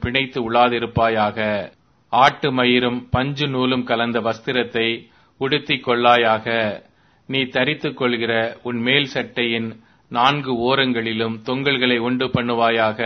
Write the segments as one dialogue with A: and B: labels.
A: பிணைத்து உழாதிருப்பாயாக ஆட்டு மயிரும் பஞ்சு நூலும் கலந்த வஸ்திரத்தை உடுத்திக் கொள்ளாயாக நீ தரித்துக் கொள்கிற உன் மேல் சட்டையின் நான்கு ஓரங்களிலும் தொங்கல்களை உண்டு பண்ணுவாயாக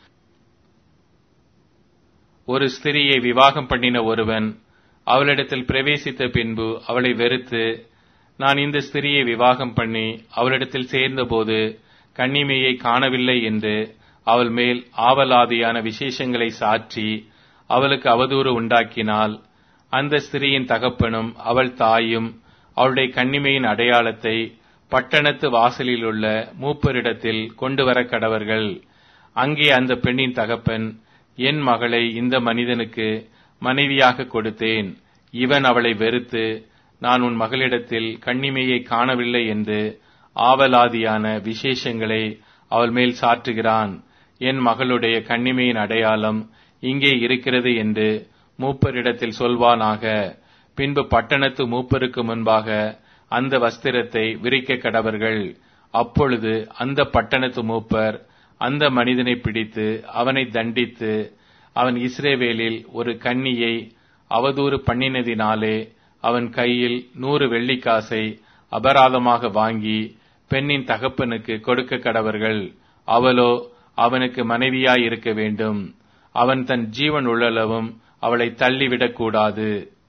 A: ஒரு ஸ்திரியை விவாகம் பண்ணின ஒருவன் அவளிடத்தில் பிரவேசித்த பின்பு அவளை வெறுத்து நான் இந்த ஸ்திரியை விவாகம் பண்ணி அவளிடத்தில் சேர்ந்தபோது கன்னிமையை காணவில்லை என்று அவள் மேல் ஆவலாதியான விசேஷங்களை சாற்றி அவளுக்கு அவதூறு உண்டாக்கினால் அந்த ஸ்திரியின் தகப்பனும் அவள் தாயும் அவளுடைய கன்னிமையின் அடையாளத்தை பட்டணத்து வாசலில் உள்ள மூப்பரிடத்தில் கொண்டு வர கடவர்கள் அங்கே அந்த பெண்ணின் தகப்பன் என் மகளை இந்த மனிதனுக்கு மனைவியாக கொடுத்தேன் இவன் அவளை வெறுத்து நான் உன் மகளிடத்தில் கண்ணிமையை காணவில்லை என்று ஆவலாதியான விசேஷங்களை அவள் மேல் சாற்றுகிறான் என் மகளுடைய கண்ணிமையின் அடையாளம் இங்கே இருக்கிறது என்று மூப்பரிடத்தில் சொல்வானாக பின்பு பட்டணத்து மூப்பருக்கு முன்பாக அந்த வஸ்திரத்தை விரிக்க கடவர்கள் அப்பொழுது அந்த பட்டணத்து மூப்பர் அந்த மனிதனை பிடித்து அவனை தண்டித்து அவன் இஸ்ரேவேலில் ஒரு கன்னியை அவதூறு பண்ணினதினாலே அவன் கையில் நூறு வெள்ளிக்காசை அபராதமாக வாங்கி பெண்ணின் தகப்பனுக்கு கொடுக்க கடவர்கள் அவளோ அவனுக்கு மனைவியாய் இருக்க வேண்டும் அவன் தன் ஜீவன் உள்ளளவும் அவளை தள்ளிவிடக் கூடாது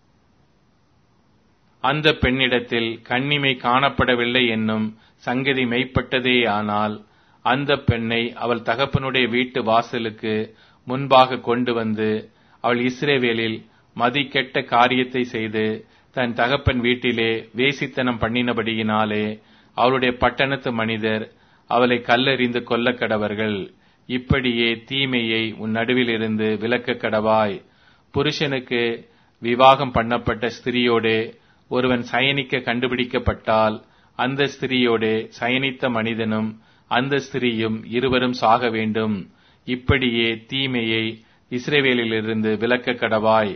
A: அந்த பெண்ணிடத்தில் கண்ணிமை காணப்படவில்லை என்னும் சங்கதி மெய்ப்பட்டதேயானால் அந்த பெண்ணை அவள் தகப்பனுடைய வீட்டு வாசலுக்கு முன்பாக கொண்டு வந்து அவள் இஸ்ரேவேலில் மதிக்கெட்ட காரியத்தை செய்து தன் தகப்பன் வீட்டிலே வேசித்தனம் பண்ணினபடியினாலே அவளுடைய பட்டணத்து மனிதர் அவளை கல்லெறிந்து கொல்ல கடவர்கள் இப்படியே தீமையை உன் நடுவிலிருந்து விலக்க கடவாய் புருஷனுக்கு விவாகம் பண்ணப்பட்ட ஸ்திரியோடே ஒருவன் சயனிக்க கண்டுபிடிக்கப்பட்டால் அந்த ஸ்திரியோடே சயனித்த மனிதனும் அந்த ஸ்திரியும் இருவரும் சாக வேண்டும் இப்படியே தீமையை இஸ்ரேவேலிலிருந்து விலக்க கடவாய்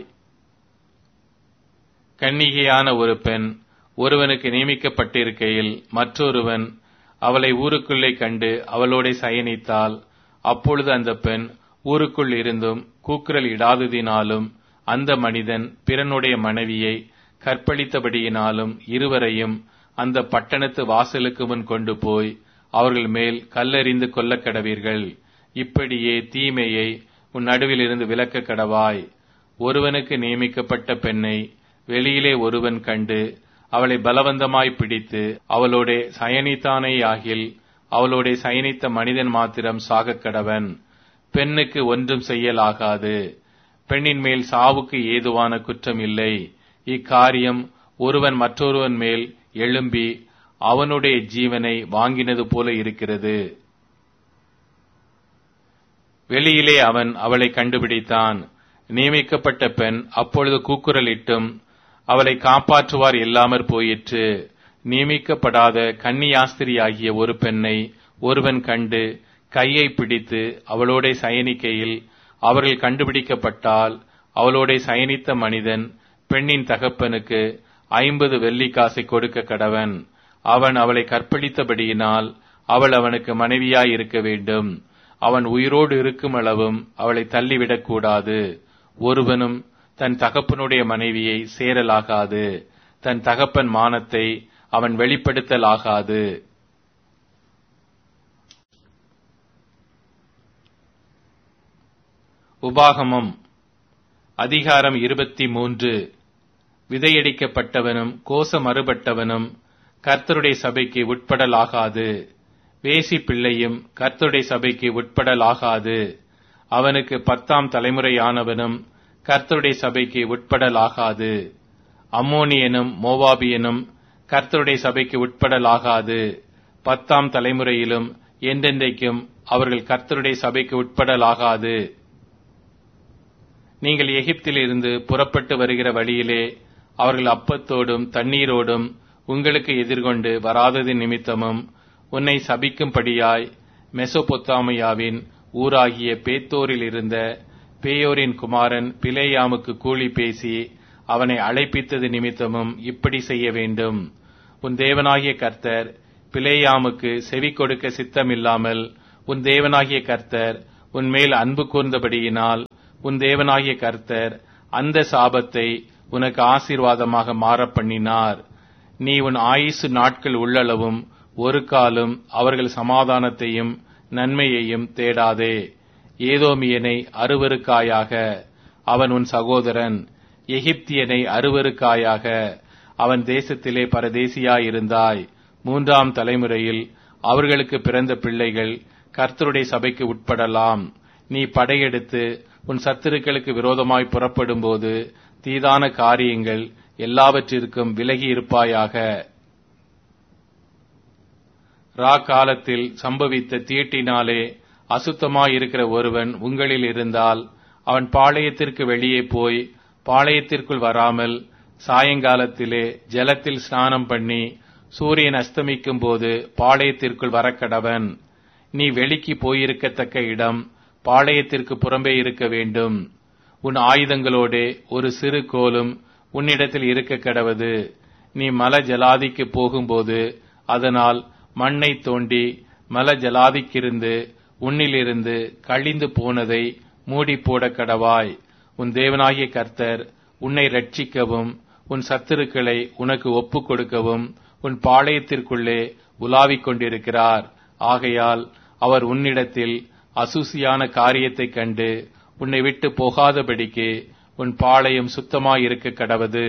A: கன்னிகையான ஒரு பெண் ஒருவனுக்கு நியமிக்கப்பட்டிருக்கையில் மற்றொருவன் அவளை ஊருக்குள்ளே கண்டு அவளோட சயனித்தால் அப்பொழுது அந்த பெண் ஊருக்குள் இருந்தும் கூக்குரல் இடாததினாலும் அந்த மனிதன் பிறனுடைய மனைவியை கற்பழித்தபடியினாலும் இருவரையும் அந்த பட்டணத்து வாசலுக்கு முன் கொண்டு போய் அவர்கள் மேல் கல்லெறிந்து கொல்லக் கடவீர்கள் இப்படியே தீமையை உன் நடுவிலிருந்து விலக்க கடவாய் ஒருவனுக்கு நியமிக்கப்பட்ட பெண்ணை வெளியிலே ஒருவன் கண்டு அவளை பலவந்தமாய் பிடித்து அவளோட சயனித்தானேயாகில் அவளோட சயனித்த மனிதன் மாத்திரம் சாகக் கடவன் பெண்ணுக்கு ஒன்றும் செய்யலாகாது பெண்ணின் மேல் சாவுக்கு ஏதுவான குற்றம் இல்லை இக்காரியம் ஒருவன் மற்றொருவன் மேல் எழும்பி அவனுடைய ஜீவனை வாங்கினது போல இருக்கிறது வெளியிலே அவன் அவளை கண்டுபிடித்தான் நியமிக்கப்பட்ட பெண் அப்பொழுது கூக்குரலிட்டும் அவளை காப்பாற்றுவார் இல்லாமற் போயிற்று நியமிக்கப்படாத கன்னியாஸ்திரியாகிய ஒரு பெண்ணை ஒருவன் கண்டு கையை பிடித்து அவளோட சயனிக்கையில் அவர்கள் கண்டுபிடிக்கப்பட்டால் அவளோட சயனித்த மனிதன் பெண்ணின் தகப்பனுக்கு ஐம்பது வெள்ளிக்காசை கொடுக்க கடவன் அவன் அவளை கற்பழித்தபடியினால் அவள் அவனுக்கு மனைவியாய் இருக்க வேண்டும் அவன் உயிரோடு இருக்கும் அளவும் அவளை தள்ளிவிடக் கூடாது ஒருவனும் தன் தகப்பனுடைய மனைவியை சேரலாகாது தன் தகப்பன் மானத்தை அவன் வெளிப்படுத்தலாகாது உபாகமம் அதிகாரம் இருபத்தி மூன்று விதையடிக்கப்பட்டவனும் கோச மறுபட்டவனும் கர்த்தருடைய சபைக்கு உட்படலாகாது வேசி பிள்ளையும் கர்த்தருடைய சபைக்கு உட்படலாகாது அவனுக்கு பத்தாம் தலைமுறையானவனும் கர்த்தருடைய சபைக்கு உட்படலாகாது அம்மோனியனும் மோவாபியனும் கர்த்தருடைய சபைக்கு உட்படலாகாது பத்தாம் தலைமுறையிலும் என்றென்றைக்கும் அவர்கள் கர்த்தருடைய சபைக்கு உட்படலாகாது நீங்கள் எகிப்திலிருந்து புறப்பட்டு வருகிற வழியிலே அவர்கள் அப்பத்தோடும் தண்ணீரோடும் உங்களுக்கு எதிர்கொண்டு வராதது நிமித்தமும் உன்னை சபிக்கும்படியாய் மெசொபொத்தாமியாவின் ஊராகிய பேத்தோரில் இருந்த பேயோரின் குமாரன் பிலேயாமுக்கு கூலி பேசி அவனை அழைப்பித்தது நிமித்தமும் இப்படி செய்ய வேண்டும் உன் தேவனாகிய கர்த்தர் பிலேயாமுக்கு செவி கொடுக்க சித்தமில்லாமல் உன் தேவனாகிய கர்த்தர் உன் மேல் அன்பு கூர்ந்தபடியினால் உன் தேவனாகிய கர்த்தர் அந்த சாபத்தை உனக்கு ஆசீர்வாதமாக மாறப் பண்ணினார் நீ உன் ஆயுசு நாட்கள் உள்ளளவும் ஒரு காலம் அவர்கள் சமாதானத்தையும் நன்மையையும் தேடாதே ஏதோமியனை அருவருக்காயாக அவன் உன் சகோதரன் எகிப்தியனை அருவருக்காயாக அவன் தேசத்திலே பரதேசியாயிருந்தாய் மூன்றாம் தலைமுறையில் அவர்களுக்கு பிறந்த பிள்ளைகள் கர்த்தருடைய சபைக்கு உட்படலாம் நீ படையெடுத்து உன் சத்துருக்களுக்கு விரோதமாய் புறப்படும்போது தீதான காரியங்கள் எல்லாவற்றிற்கும் விலகி இருப்பாயாக ரா காலத்தில் சம்பவித்த தீட்டினாலே அசுத்தமாயிருக்கிற ஒருவன் உங்களில் இருந்தால் அவன் பாளையத்திற்கு வெளியே போய் பாளையத்திற்குள் வராமல் சாயங்காலத்திலே ஜலத்தில் ஸ்நானம் பண்ணி சூரியன் அஸ்தமிக்கும் போது பாளையத்திற்குள் வரக்கடவன் நீ வெளிக்கு போயிருக்கத்தக்க இடம் பாளையத்திற்கு புறம்பே இருக்க வேண்டும் உன் ஆயுதங்களோடே ஒரு சிறு கோலும் உன்னிடத்தில் இருக்க கடவது நீ மல ஜலாதிக்கு போகும்போது அதனால் மண்ணை தோண்டி மல ஜலாதிக்கிருந்து உன்னிலிருந்து கழிந்து போனதை மூடி போட கடவாய் உன் தேவனாகிய கர்த்தர் உன்னை ரட்சிக்கவும் உன் சத்துருக்களை உனக்கு ஒப்புக் கொடுக்கவும் உன் பாளையத்திற்குள்ளே உலாவிக் கொண்டிருக்கிறார் ஆகையால் அவர் உன்னிடத்தில் அசூசியான காரியத்தைக் கண்டு உன்னை விட்டு போகாதபடிக்கு உன் பாளையம் சுத்தமாயிருக்க கடவது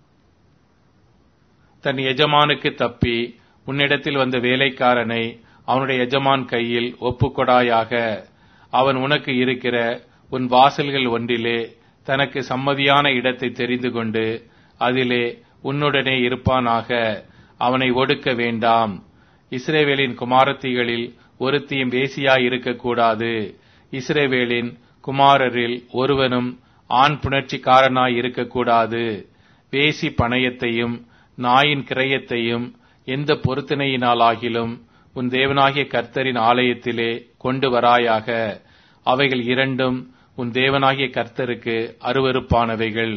A: தன் எஜமானுக்கு தப்பி உன்னிடத்தில் வந்த வேலைக்காரனை அவனுடைய எஜமான் கையில் ஒப்புக்கொடாயாக அவன் உனக்கு இருக்கிற உன் வாசல்கள் ஒன்றிலே தனக்கு சம்மதியான இடத்தை தெரிந்து கொண்டு அதிலே உன்னுடனே இருப்பானாக அவனை ஒடுக்க வேண்டாம் இஸ்ரேவேலின் குமாரத்திகளில் ஒருத்தியும் வேசியாய் இருக்கக்கூடாது இஸ்ரேவேலின் குமாரரில் ஒருவனும் ஆண் புணர்ச்சிக்காரனாய் இருக்கக்கூடாது வேசி பணயத்தையும் நாயின் கிரயத்தையும் எந்த பொருத்தனையினாலாகிலும் உன் தேவனாகிய கர்த்தரின் ஆலயத்திலே கொண்டு வராயாக அவைகள் இரண்டும் உன் தேவனாகிய கர்த்தருக்கு அருவருப்பானவைகள்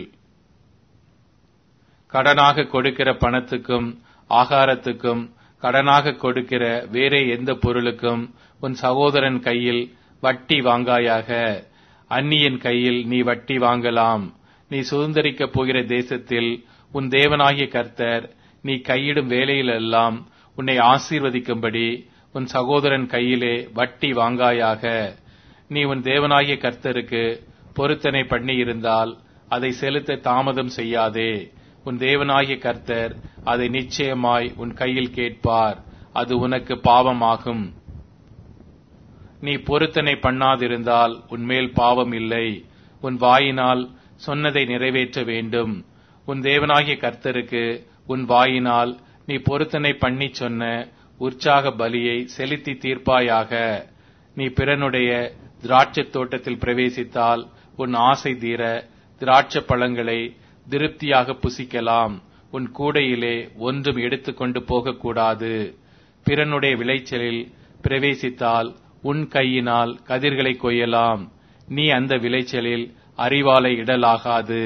A: கடனாக கொடுக்கிற பணத்துக்கும் ஆகாரத்துக்கும் கடனாக கொடுக்கிற வேறே எந்த பொருளுக்கும் உன் சகோதரன் கையில் வட்டி வாங்காயாக அந்நியன் கையில் நீ வட்டி வாங்கலாம் நீ சுதந்திரிக்கப் போகிற தேசத்தில் உன் தேவனாகிய கர்த்தர் நீ கையிடும் வேலையிலெல்லாம் உன்னை ஆசீர்வதிக்கும்படி உன் சகோதரன் கையிலே வட்டி வாங்காயாக நீ உன் தேவனாகிய கர்த்தருக்கு பொருத்தனை பண்ணி இருந்தால் அதை செலுத்த தாமதம் செய்யாதே உன் தேவனாகிய கர்த்தர் அதை நிச்சயமாய் உன் கையில் கேட்பார் அது உனக்கு பாவமாகும் நீ பொருத்தனை பண்ணாதிருந்தால் உன்மேல் பாவம் இல்லை உன் வாயினால் சொன்னதை நிறைவேற்ற வேண்டும் உன் தேவனாகிய கர்த்தருக்கு உன் வாயினால் நீ பொருத்தனை பண்ணி சொன்ன உற்சாக பலியை செலுத்தி தீர்ப்பாயாக நீ பிறனுடைய திராட்சைத் தோட்டத்தில் பிரவேசித்தால் உன் ஆசை தீர திராட்சை பழங்களை திருப்தியாக புசிக்கலாம் உன் கூடையிலே ஒன்றும் எடுத்துக்கொண்டு போகக்கூடாது பிறனுடைய விளைச்சலில் பிரவேசித்தால் உன் கையினால் கதிர்களை கொய்யலாம் நீ அந்த விளைச்சலில் அறிவாலை இடலாகாது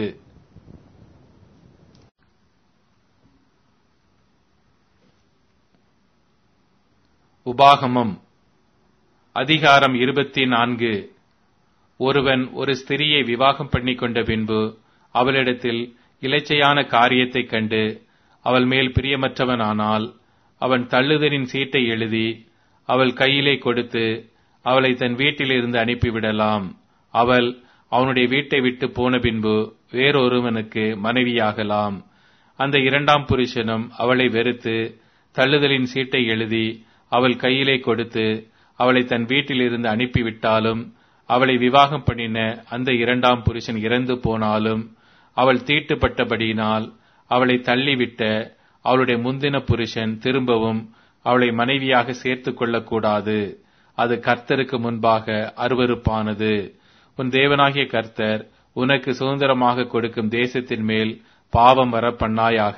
A: உபாகமம் அதிகாரம் இருபத்தி நான்கு ஒருவன் ஒரு ஸ்திரியை விவாகம் பண்ணிக் கொண்ட பின்பு அவளிடத்தில் இலைச்சையான காரியத்தைக் கண்டு அவள் மேல் பிரியமற்றவனானால் அவன் தள்ளுதலின் சீட்டை எழுதி அவள் கையிலே கொடுத்து அவளை தன் வீட்டிலிருந்து அனுப்பிவிடலாம் அவள் அவனுடைய வீட்டை விட்டு போன பின்பு வேறொருவனுக்கு மனைவியாகலாம் அந்த இரண்டாம் புருஷனும் அவளை வெறுத்து தள்ளுதலின் சீட்டை எழுதி அவள் கையிலே கொடுத்து அவளை தன் வீட்டிலிருந்து அனுப்பிவிட்டாலும் அவளை விவாகம் பண்ணின அந்த இரண்டாம் புருஷன் இறந்து போனாலும் அவள் தீட்டுப்பட்டபடியினால் அவளை தள்ளிவிட்ட அவளுடைய முந்தின புருஷன் திரும்பவும் அவளை மனைவியாக சேர்த்துக் கொள்ளக்கூடாது அது கர்த்தருக்கு முன்பாக அருவருப்பானது உன் தேவனாகிய கர்த்தர் உனக்கு சுதந்திரமாக கொடுக்கும் தேசத்தின் மேல் பாவம் வர பண்ணாயாக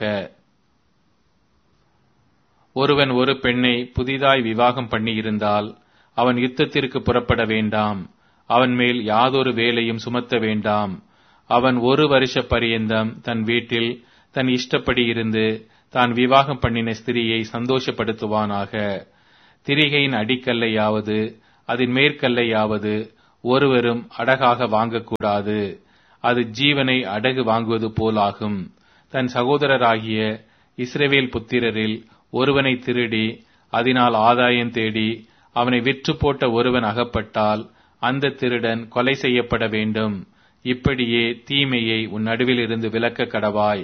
A: ஒருவன் ஒரு பெண்ணை புதிதாய் விவாகம் பண்ணி இருந்தால் அவன் யுத்தத்திற்கு புறப்பட வேண்டாம் அவன் மேல் யாதொரு வேலையும் சுமத்த வேண்டாம் அவன் ஒரு வருஷ பரியந்தம் தன் வீட்டில் தன் இஷ்டப்படி இருந்து தான் விவாகம் பண்ணின ஸ்திரியை சந்தோஷப்படுத்துவானாக திரிகையின் அடிக்கல்லையாவது அதன் மேற்கல்லையாவது ஒருவரும் அடகாக வாங்கக்கூடாது அது ஜீவனை அடகு வாங்குவது போலாகும் தன் சகோதரராகிய இஸ்ரவேல் புத்திரரில் ஒருவனை திருடி அதனால் ஆதாயம் தேடி அவனை விற்று போட்ட ஒருவன் அகப்பட்டால் அந்த திருடன் கொலை செய்யப்பட வேண்டும் இப்படியே தீமையை உன் நடுவில் இருந்து விலக்க கடவாய்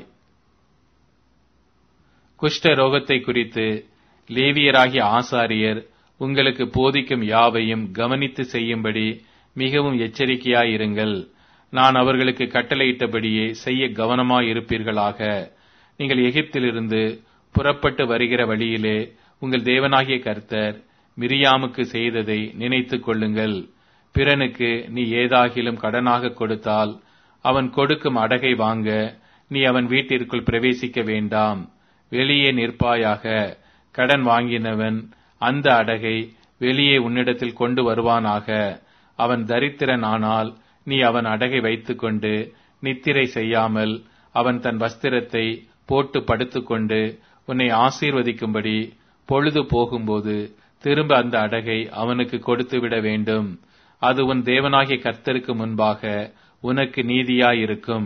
A: குஷ்ட ரோகத்தை குறித்து லேவியராகிய ஆசாரியர் உங்களுக்கு போதிக்கும் யாவையும் கவனித்து செய்யும்படி மிகவும் எச்சரிக்கையாயிருங்கள் நான் அவர்களுக்கு கட்டளையிட்டபடியே செய்ய கவனமாயிருப்பீர்களாக நீங்கள் எகிப்திலிருந்து புறப்பட்டு வருகிற வழியிலே உங்கள் தேவனாகிய கர்த்தர் மிரியாமுக்கு செய்ததை நினைத்துக் கொள்ளுங்கள் பிறனுக்கு நீ ஏதாகிலும் கடனாக கொடுத்தால் அவன் கொடுக்கும் அடகை வாங்க நீ அவன் வீட்டிற்குள் பிரவேசிக்க வேண்டாம் வெளியே நிற்பாயாக கடன் வாங்கினவன் அந்த அடகை வெளியே உன்னிடத்தில் கொண்டு வருவானாக அவன் தரித்திரன் ஆனால் நீ அவன் அடகை வைத்துக்கொண்டு நித்திரை செய்யாமல் அவன் தன் வஸ்திரத்தை போட்டு படுத்துக்கொண்டு உன்னை ஆசீர்வதிக்கும்படி பொழுது போகும்போது திரும்ப அந்த அடகை அவனுக்கு கொடுத்து விட வேண்டும் அது உன் தேவனாகிய கர்த்தருக்கு முன்பாக உனக்கு நீதியாயிருக்கும்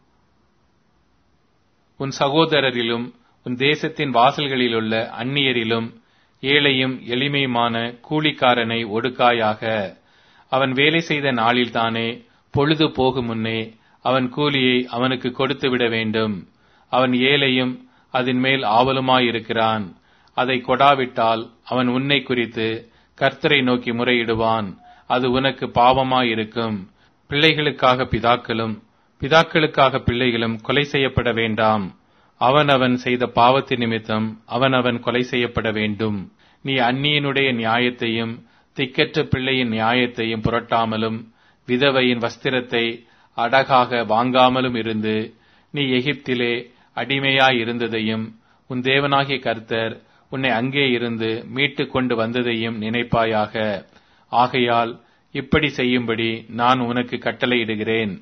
A: உன் சகோதரரிலும் உன் தேசத்தின் வாசல்களிலுள்ள அந்நியரிலும் ஏழையும் எளிமையுமான கூலிக்காரனை ஒடுக்காயாக அவன் வேலை செய்த நாளில்தானே பொழுது போகும் முன்னே அவன் கூலியை அவனுக்கு கொடுத்து விட வேண்டும் அவன் ஏழையும் அதன் மேல் ஆவலுமாயிருக்கிறான் அதை கொடாவிட்டால் அவன் உன்னை குறித்து கர்த்தரை நோக்கி முறையிடுவான் அது உனக்கு பாவமாயிருக்கும் பிள்ளைகளுக்காக பிதாக்களும் பிதாக்களுக்காக பிள்ளைகளும் கொலை செய்யப்பட வேண்டாம் அவனவன் செய்த பாவத்தின் நிமித்தம் அவனவன் கொலை செய்யப்பட வேண்டும் நீ அந்நியனுடைய நியாயத்தையும் திக்கற்ற பிள்ளையின் நியாயத்தையும் புரட்டாமலும் விதவையின் வஸ்திரத்தை அடகாக வாங்காமலும் இருந்து நீ எகிப்திலே அடிமையாயிருந்ததையும் உன் தேவனாகிய கர்த்தர் உன்னை அங்கே இருந்து மீட்டு கொண்டு வந்ததையும் நினைப்பாயாக ஆகையால் இப்படி செய்யும்படி நான் உனக்கு கட்டளையிடுகிறேன்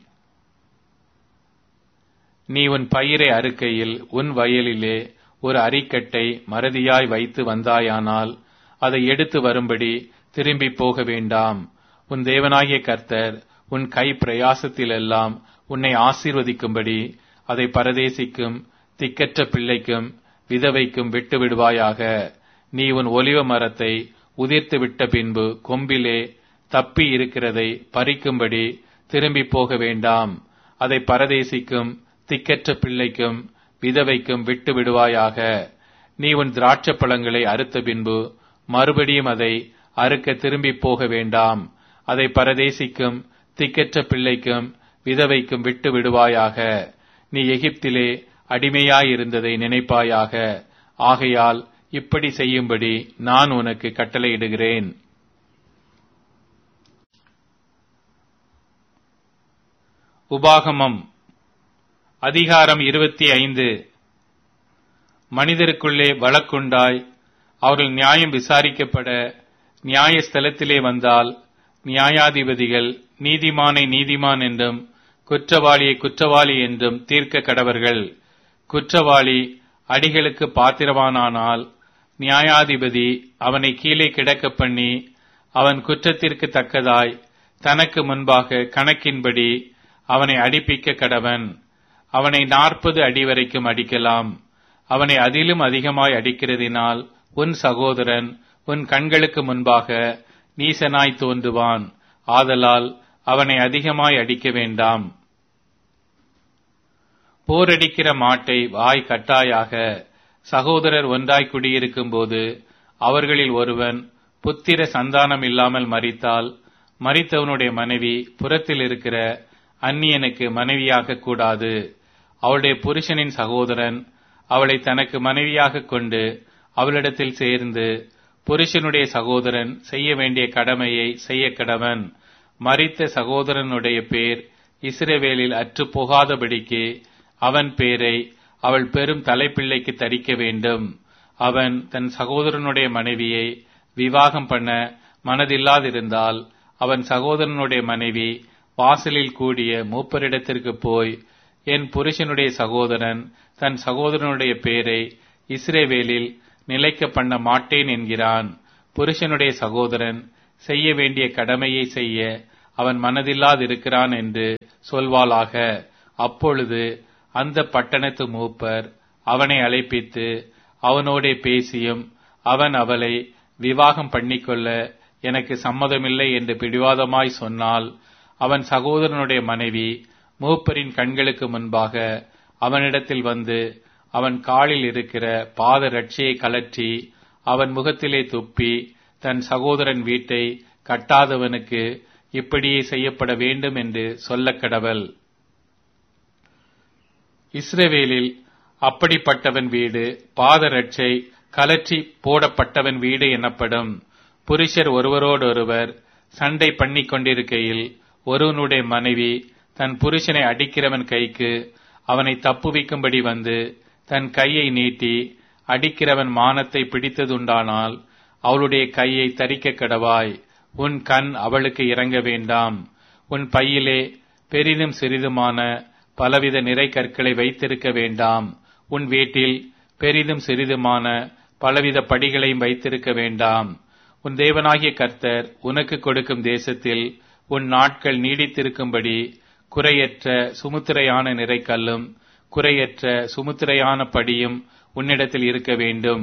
A: நீ உன் பயிரை அறுக்கையில் உன் வயலிலே ஒரு அரிக்கட்டை மறதியாய் வைத்து வந்தாயானால் அதை எடுத்து வரும்படி திரும்பி போக வேண்டாம் உன் தேவனாகிய கர்த்தர் உன் கை பிரயாசத்திலெல்லாம் உன்னை ஆசீர்வதிக்கும்படி அதை பரதேசிக்கும் திக்கற்ற பிள்ளைக்கும் விதவைக்கும் விட்டு விடுவாயாக நீ உன் ஒலிவ மரத்தை உதிர்த்து விட்ட பின்பு கொம்பிலே தப்பி இருக்கிறதை பறிக்கும்படி திரும்பி போக வேண்டாம் அதை பரதேசிக்கும் திக்கற்ற பிள்ளைக்கும் விதவைக்கும் விட்டு விடுவாயாக நீ உன் திராட்சை பழங்களை அறுத்த பின்பு மறுபடியும் அதை அறுக்க திரும்பி போக வேண்டாம் அதை பரதேசிக்கும் திக்கற்ற பிள்ளைக்கும் விதவைக்கும் விட்டு விடுவாயாக நீ எகிப்திலே அடிமையாயிருந்ததை நினைப்பாயாக ஆகையால் இப்படி செய்யும்படி நான் உனக்கு கட்டளையிடுகிறேன் உபாகமம் அதிகாரம் இருபத்தி ஐந்து மனிதருக்குள்ளே வழக்குண்டாய் அவர்கள் நியாயம் விசாரிக்கப்பட நியாயஸ்தலத்திலே வந்தால் நியாயாதிபதிகள் நீதிமானை நீதிமான் என்றும் குற்றவாளியை குற்றவாளி என்றும் தீர்க்க கடவர்கள் குற்றவாளி அடிகளுக்கு பாத்திரவானானால் நியாயாதிபதி அவனை கீழே கிடக்க பண்ணி அவன் குற்றத்திற்கு தக்கதாய் தனக்கு முன்பாக கணக்கின்படி அவனை அடிப்பிக்க கடவன் அவனை நாற்பது அடி வரைக்கும் அடிக்கலாம் அவனை அதிலும் அதிகமாய் அடிக்கிறதினால் உன் சகோதரன் உன் கண்களுக்கு முன்பாக நீசனாய் தோன்றுவான் ஆதலால் அவனை அதிகமாய் அடிக்க வேண்டாம் போரடிக்கிற மாட்டை வாய் கட்டாயாக சகோதரர் ஒன்றாய் குடியிருக்கும் போது அவர்களில் ஒருவன் புத்திர சந்தானம் இல்லாமல் மறித்தால் மறித்தவனுடைய மனைவி புறத்தில் இருக்கிற அந்நியனுக்கு மனைவியாக கூடாது அவளுடைய புருஷனின் சகோதரன் அவளை தனக்கு மனைவியாக கொண்டு அவளிடத்தில் சேர்ந்து புருஷனுடைய சகோதரன் செய்ய வேண்டிய கடமையை செய்ய கடவன் மறித்த சகோதரனுடைய பேர் இஸ்ரவேலில் அற்று போகாதபடிக்கு அவன் பேரை அவள் பெரும் தலைப்பிள்ளைக்கு தரிக்க வேண்டும் அவன் தன் சகோதரனுடைய மனைவியை விவாகம் பண்ண மனதில்லாதிருந்தால் அவன் சகோதரனுடைய மனைவி வாசலில் கூடிய மூப்பரிடத்திற்கு போய் என் புருஷனுடைய சகோதரன் தன் சகோதரனுடைய பேரை இஸ்ரேவேலில் நிலைக்க பண்ண மாட்டேன் என்கிறான் புருஷனுடைய சகோதரன் செய்ய வேண்டிய கடமையை செய்ய அவன் மனதில்லாதிருக்கிறான் என்று சொல்வாளாக அப்பொழுது அந்த பட்டணத்து மூப்பர் அவனை அழைப்பித்து அவனோடே பேசியும் அவன் அவளை விவாகம் பண்ணிக்கொள்ள எனக்கு சம்மதமில்லை என்று பிடிவாதமாய் சொன்னால் அவன் சகோதரனுடைய மனைவி மூப்பரின் கண்களுக்கு முன்பாக அவனிடத்தில் வந்து அவன் காலில் இருக்கிற பாத ரட்சியை கலற்றி அவன் முகத்திலே துப்பி தன் சகோதரன் வீட்டை கட்டாதவனுக்கு இப்படியே செய்யப்பட வேண்டும் என்று சொல்லக் கடவள் இஸ்ரவேலில் அப்படிப்பட்டவன் வீடு பாதரட்சை கலற்றி போடப்பட்டவன் வீடு எனப்படும் புருஷர் ஒருவரோடொருவர் சண்டை பண்ணிக் கொண்டிருக்கையில் ஒருவனுடைய மனைவி தன் புருஷனை அடிக்கிறவன் கைக்கு அவனை தப்புவிக்கும்படி வந்து தன் கையை நீட்டி அடிக்கிறவன் மானத்தை பிடித்ததுண்டானால் அவளுடைய கையை தரிக்க கடவாய் உன் கண் அவளுக்கு இறங்க வேண்டாம் உன் பையிலே பெரிதும் சிறிதுமான பலவித நிறை கற்களை வைத்திருக்க வேண்டாம் உன் வீட்டில் பெரிதும் சிறிதுமான பலவித படிகளையும் வைத்திருக்க வேண்டாம் உன் தேவனாகிய கர்த்தர் உனக்கு கொடுக்கும் தேசத்தில் உன் நாட்கள் நீடித்திருக்கும்படி குறையற்ற சுமுத்திரையான நிறைக்கல்லும் குறையற்ற சுமுத்திரையான படியும் உன்னிடத்தில் இருக்க வேண்டும்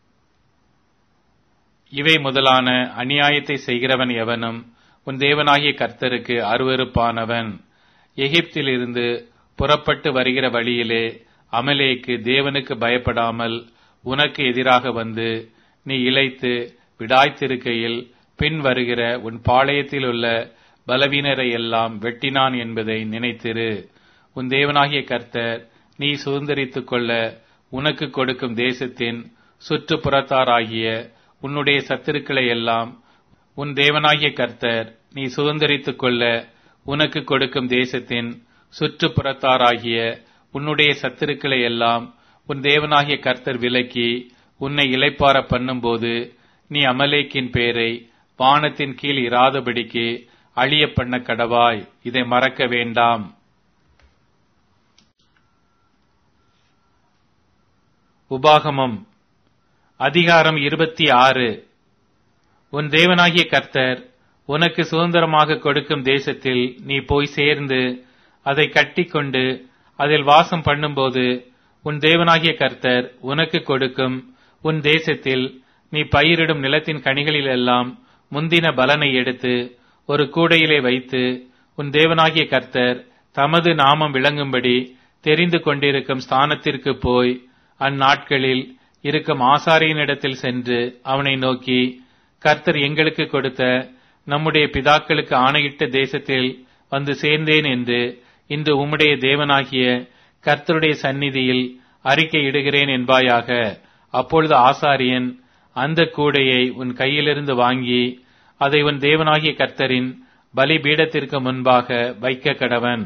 A: இவை முதலான அநியாயத்தை செய்கிறவன் எவனும் உன் தேவனாகிய கர்த்தருக்கு அருவருப்பானவன் எகிப்திலிருந்து புறப்பட்டு வருகிற வழியிலே அமலேக்கு தேவனுக்கு பயப்படாமல் உனக்கு எதிராக வந்து நீ இழைத்து விடாய்த்திருக்கையில் பின் வருகிற உன் பாளையத்தில் உள்ள பலவீனரை எல்லாம் வெட்டினான் என்பதை நினைத்திரு உன் தேவனாகிய கர்த்தர் நீ சுதந்திரித்துக் கொள்ள உனக்கு கொடுக்கும் தேசத்தின் சுற்றுப்புறத்தாராகிய உன்னுடைய சத்துருக்களை எல்லாம் உன் தேவனாகிய கர்த்தர் நீ சுதந்திரித்துக் கொள்ள உனக்கு கொடுக்கும் தேசத்தின் சுற்றுப்புறத்தாராகிய உன்னுடைய சத்துருக்களை எல்லாம் உன் தேவனாகிய கர்த்தர் விலக்கி உன்னை இளைப்பார பண்ணும்போது நீ அமலேக்கின் பேரை வானத்தின் கீழ் இராதபடிக்கு அழிய பண்ண கடவாய் இதை மறக்க வேண்டாம் உபாகமம் அதிகாரம் இருபத்தி ஆறு உன் தேவனாகிய கர்த்தர் உனக்கு சுதந்திரமாக கொடுக்கும் தேசத்தில் நீ போய் சேர்ந்து அதை கட்டிக்கொண்டு அதில் வாசம் பண்ணும்போது உன் தேவனாகிய கர்த்தர் உனக்கு கொடுக்கும் உன் தேசத்தில் நீ பயிரிடும் நிலத்தின் கனிகளிலெல்லாம் முந்தின பலனை எடுத்து ஒரு கூடையிலே வைத்து உன் தேவனாகிய கர்த்தர் தமது நாமம் விளங்கும்படி தெரிந்து கொண்டிருக்கும் ஸ்தானத்திற்கு போய் அந்நாட்களில் இருக்கும் ஆசாரியனிடத்தில் சென்று அவனை நோக்கி கர்த்தர் எங்களுக்கு கொடுத்த நம்முடைய பிதாக்களுக்கு ஆணையிட்ட தேசத்தில் வந்து சேர்ந்தேன் என்று இன்று உம்முடைய தேவனாகிய கர்த்தருடைய சந்நிதியில் அறிக்கை இடுகிறேன் என்பாயாக அப்பொழுது ஆசாரியன் அந்த கூடையை உன் கையிலிருந்து வாங்கி அதை உன் தேவனாகிய கர்த்தரின் பலிபீடத்திற்கு முன்பாக வைக்க கடவன்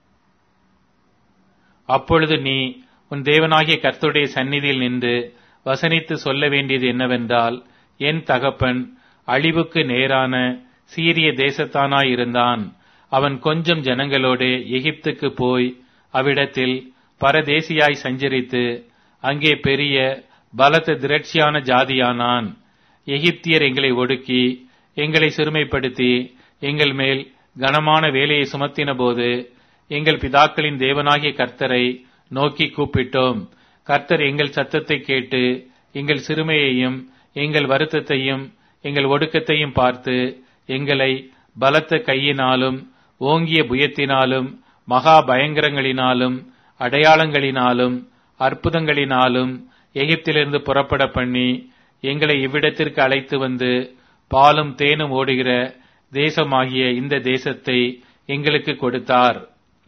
A: அப்பொழுது நீ உன் தேவனாகிய கர்த்தருடைய சந்நிதியில் நின்று வசனித்து சொல்ல வேண்டியது என்னவென்றால் என் தகப்பன் அழிவுக்கு நேரான சீரிய தேசத்தானாயிருந்தான் அவன் கொஞ்சம் ஜனங்களோடு எகிப்துக்கு போய் அவ்விடத்தில் பரதேசியாய் சஞ்சரித்து அங்கே பெரிய பலத்த திரட்சியான ஜாதியானான் எகிப்தியர் எங்களை ஒடுக்கி எங்களை சிறுமைப்படுத்தி எங்கள் மேல் கனமான வேலையை சுமத்தின போது எங்கள் பிதாக்களின் தேவனாகிய கர்த்தரை நோக்கி கூப்பிட்டோம் கர்த்தர் எங்கள் சத்தத்தை கேட்டு எங்கள் சிறுமையையும் எங்கள் வருத்தத்தையும் எங்கள் ஒடுக்கத்தையும் பார்த்து எங்களை பலத்த கையினாலும் ஓங்கிய புயத்தினாலும் மகா பயங்கரங்களினாலும் அடையாளங்களினாலும் அற்புதங்களினாலும் எகிப்திலிருந்து புறப்பட பண்ணி எங்களை இவ்விடத்திற்கு அழைத்து வந்து பாலும் தேனும் ஓடுகிற தேசமாகிய இந்த தேசத்தை எங்களுக்கு கொடுத்தார்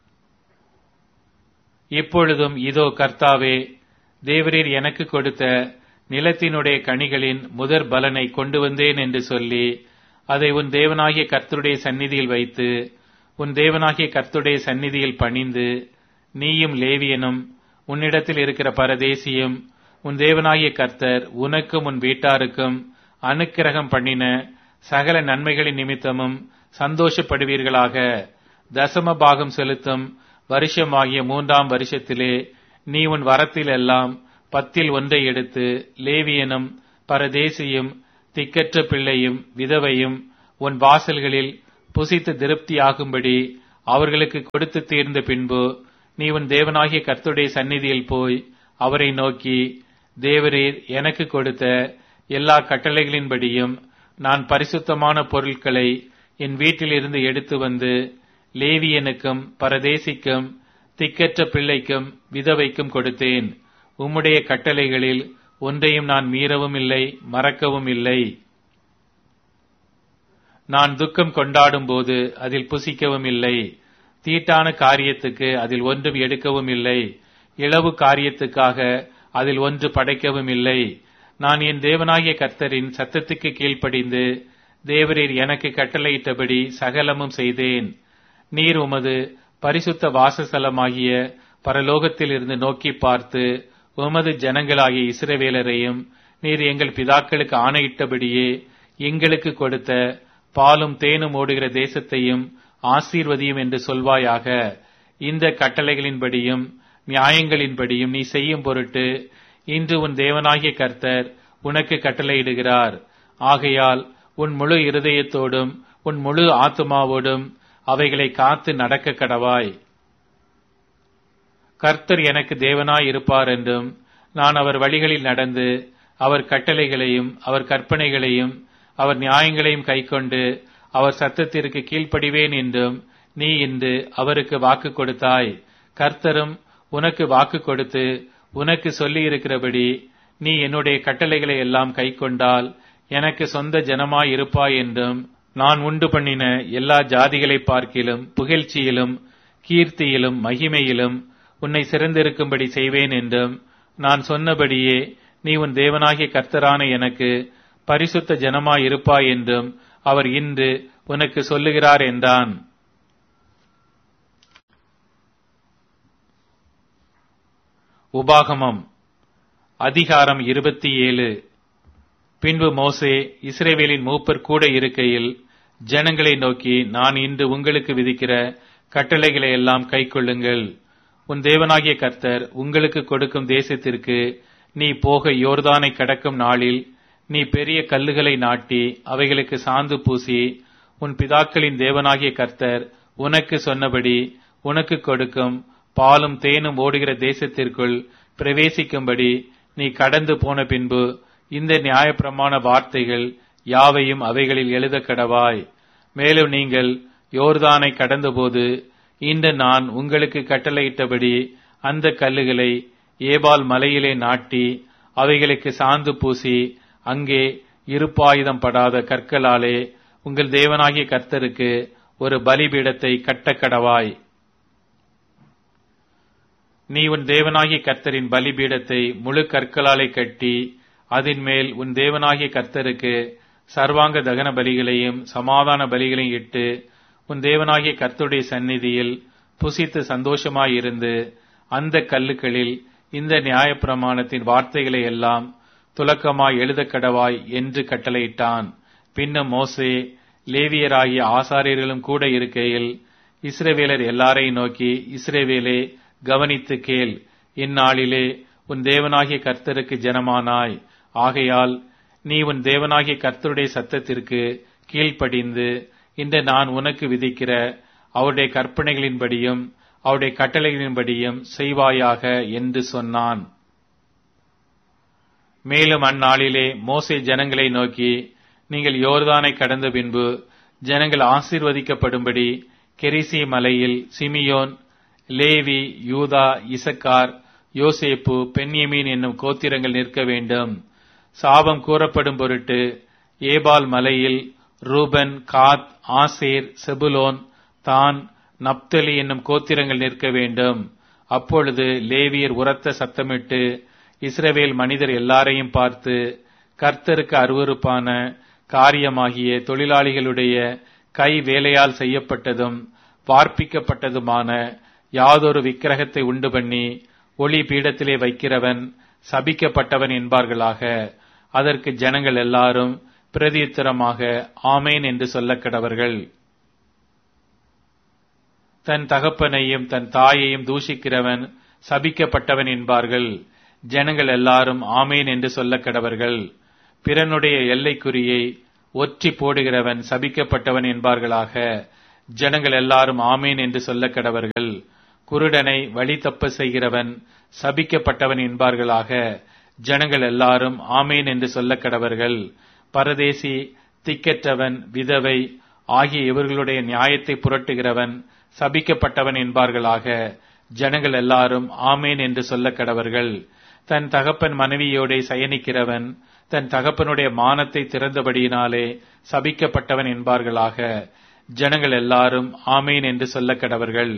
A: இப்பொழுதும் இதோ கர்த்தாவே தேவரீர் எனக்கு கொடுத்த நிலத்தினுடைய கனிகளின் முதற் பலனை கொண்டு வந்தேன் என்று சொல்லி அதை உன் தேவனாகிய கர்த்தருடைய சந்நிதியில் வைத்து உன் தேவனாகிய கர்த்தருடைய சந்நிதியில் பணிந்து நீயும் லேவியனும் உன்னிடத்தில் இருக்கிற பரதேசியும் உன் தேவனாகிய கர்த்தர் உனக்கும் உன் வீட்டாருக்கும் அனுக்கிரகம் பண்ணின சகல நன்மைகளின் நிமித்தமும் சந்தோஷப்படுவீர்களாக தசம பாகம் செலுத்தும் வருஷமாகிய மூன்றாம் வருஷத்திலே நீ உன் வரத்தில் எல்லாம் பத்தில் ஒன்றை எடுத்து லேவியனும் பரதேசியும் திக்கற்ற பிள்ளையும் விதவையும் உன் வாசல்களில் புசித்து திருப்தியாகும்படி அவர்களுக்கு கொடுத்து தீர்ந்த பின்பு நீ உன் தேவனாகிய கர்த்தருடைய சந்நிதியில் போய் அவரை நோக்கி தேவரீர் எனக்கு கொடுத்த எல்லா கட்டளைகளின்படியும் நான் பரிசுத்தமான பொருட்களை என் வீட்டிலிருந்து எடுத்து வந்து லேவியனுக்கும் பரதேசிக்கும் திக்கற்ற பிள்ளைக்கும் விதவைக்கும் கொடுத்தேன் உம்முடைய கட்டளைகளில் ஒன்றையும் நான் மீறவும் இல்லை மறக்கவும் இல்லை நான் துக்கம் கொண்டாடும் போது அதில் புசிக்கவும் இல்லை தீட்டான காரியத்துக்கு அதில் ஒன்றும் எடுக்கவும் இல்லை இளவு காரியத்துக்காக அதில் ஒன்று படைக்கவும் இல்லை நான் என் தேவனாகிய கர்த்தரின் சத்தத்துக்கு கீழ்ப்படிந்து தேவரீர் எனக்கு கட்டளையிட்டபடி சகலமும் செய்தேன் நீர் உமது பரிசுத்த வாசஸ்தலமாகிய பரலோகத்தில் இருந்து நோக்கி பார்த்து உமது ஜனங்களாகிய இஸ்ரவேலரையும் நீர் எங்கள் பிதாக்களுக்கு ஆணையிட்டபடியே எங்களுக்கு கொடுத்த பாலும் தேனும் ஓடுகிற தேசத்தையும் ஆசீர்வதியும் என்று சொல்வாயாக இந்த கட்டளைகளின்படியும் நியாயங்களின்படியும் நீ செய்யும் பொருட்டு இன்று உன் தேவனாகிய கர்த்தர் உனக்கு கட்டளையிடுகிறார் ஆகையால் உன் முழு இருதயத்தோடும் உன் முழு ஆத்துமாவோடும் அவைகளை காத்து நடக்க கடவாய் கர்த்தர் எனக்கு தேவனாய் இருப்பார் என்றும் நான் அவர் வழிகளில் நடந்து அவர் கட்டளைகளையும் அவர் கற்பனைகளையும் அவர் நியாயங்களையும் கைக்கொண்டு அவர் சத்தத்திற்கு கீழ்ப்படிவேன் என்றும் நீ இன்று அவருக்கு வாக்கு கொடுத்தாய் கர்த்தரும் உனக்கு வாக்கு கொடுத்து உனக்கு சொல்லி இருக்கிறபடி நீ என்னுடைய கட்டளைகளை எல்லாம் கைக்கொண்டால் எனக்கு சொந்த ஜனமாய் இருப்பாய் என்றும் நான் உண்டு பண்ணின எல்லா ஜாதிகளை பார்க்கிலும் புகழ்ச்சியிலும் கீர்த்தியிலும் மகிமையிலும் உன்னை சிறந்திருக்கும்படி செய்வேன் என்றும் நான் சொன்னபடியே நீ உன் தேவனாகிய கர்த்தரான எனக்கு பரிசுத்த ஜனமாய் இருப்பாய் என்றும் அவர் இன்று உனக்கு சொல்லுகிறார் என்றான் உபாகமம் அதிகாரம் இருபத்தி ஏழு பின்பு மோசே இஸ்ரேவேலின் மூப்பர் கூட இருக்கையில் ஜனங்களை நோக்கி நான் இன்று உங்களுக்கு விதிக்கிற கட்டளைகளை எல்லாம் கைக்கொள்ளுங்கள் உன் தேவனாகிய கர்த்தர் உங்களுக்கு கொடுக்கும் தேசத்திற்கு நீ போக யோர்தானை கடக்கும் நாளில் நீ பெரிய கல்லுகளை நாட்டி அவைகளுக்கு சாந்து பூசி உன் பிதாக்களின் தேவனாகிய கர்த்தர் உனக்கு சொன்னபடி உனக்கு கொடுக்கும் பாலும் தேனும் ஓடுகிற தேசத்திற்குள் பிரவேசிக்கும்படி நீ கடந்து போன பின்பு இந்த நியாயப்பிரமாண வார்த்தைகள் யாவையும் அவைகளில் எழுத கடவாய் மேலும் நீங்கள் யோர்தானை கடந்தபோது இன்று நான் உங்களுக்கு கட்டளையிட்டபடி அந்த கல்லுகளை ஏபால் மலையிலே நாட்டி அவைகளுக்கு சாந்து பூசி அங்கே இருப்பாயுதம் படாத கற்களாலே உங்கள் தேவனாகிய கர்த்தருக்கு ஒரு பலிபீடத்தை கட்டக்கடவாய் நீ உன் தேவனாகிய கர்த்தரின் பலிபீடத்தை முழு கற்களாலே கட்டி அதன் மேல் உன் தேவனாகிய கர்த்தருக்கு சர்வாங்க தகன பலிகளையும் சமாதான பலிகளையும் இட்டு உன் தேவனாகிய கர்த்தருடைய சந்நிதியில் புசித்து சந்தோஷமாயிருந்து அந்த கல்லுகளில் இந்த நியாயப்பிரமாணத்தின் வார்த்தைகளை எல்லாம் துலக்கமாய் எழுத கடவாய் என்று கட்டளையிட்டான் பின்னும் மோசே லேவியராகிய ஆசாரியர்களும் கூட இருக்கையில் இஸ்ரவேலர் எல்லாரையும் நோக்கி இஸ்ரேவேலே கவனித்து கேள் இந்நாளிலே உன் தேவனாகிய கர்த்தருக்கு ஜனமானாய் ஆகையால் நீ உன் தேவனாகிய கர்த்தருடைய சத்தத்திற்கு கீழ்ப்படிந்து இன்று நான் உனக்கு விதிக்கிற அவருடைய கற்பனைகளின்படியும் அவருடைய கட்டளைகளின்படியும் செய்வாயாக என்று சொன்னான் மேலும் அந்நாளிலே மோசே ஜனங்களை நோக்கி நீங்கள் யோர்தானை கடந்த பின்பு ஜனங்கள் ஆசீர்வதிக்கப்படும்படி கெரிசி மலையில் சிமியோன் லேவி யூதா இசக்கார் யோசேப்பு பென்யமீன் என்னும் கோத்திரங்கள் நிற்க வேண்டும் சாபம் கூறப்படும் பொருட்டு ஏபால் மலையில் ரூபன் காத் ஆசேர் செபுலோன் தான் நப்தலி என்னும் கோத்திரங்கள் நிற்க வேண்டும் அப்பொழுது லேவியர் உரத்த சத்தமிட்டு இஸ்ரவேல் மனிதர் எல்லாரையும் பார்த்து கர்த்தருக்கு அருவருப்பான காரியமாகிய தொழிலாளிகளுடைய கை வேலையால் செய்யப்பட்டதும் வார்ப்பிக்கப்பட்டதுமான யாதொரு விக்கிரகத்தை உண்டு பண்ணி ஒளி பீடத்திலே வைக்கிறவன் சபிக்கப்பட்டவன் என்பார்களாக அதற்கு ஜனங்கள் எல்லாரும் பிரதியுத்தரமாக ஆமேன் என்று சொல்லக் கடவர்கள் தன் தகப்பனையும் தன் தாயையும் தூஷிக்கிறவன் சபிக்கப்பட்டவன் என்பார்கள் ஜனங்கள் எல்லாரும் ஆமேன் என்று சொல்லக் கடவர்கள் பிறனுடைய எல்லைக்குறியை ஒற்றி போடுகிறவன் சபிக்கப்பட்டவன் என்பார்களாக ஜனங்கள் எல்லாரும் ஆமேன் என்று சொல்ல கடவர்கள் குருடனை வழி தப்ப செய்கிறவன் சபிக்கப்பட்டவன் என்பார்களாக ஜனங்கள் எல்லாரும் ஆமேன் என்று சொல்ல கடவர்கள் பரதேசி திக்கற்றவன் விதவை ஆகிய இவர்களுடைய நியாயத்தை புரட்டுகிறவன் சபிக்கப்பட்டவன் என்பார்களாக ஜனங்கள் எல்லாரும் ஆமேன் என்று சொல்ல கடவர்கள் தன் தகப்பன் மனைவியோட சயனிக்கிறவன் தன் தகப்பனுடைய மானத்தை திறந்தபடியினாலே சபிக்கப்பட்டவன் என்பார்களாக ஜனங்கள் எல்லாரும் ஆமேன் என்று சொல்ல கடவர்கள்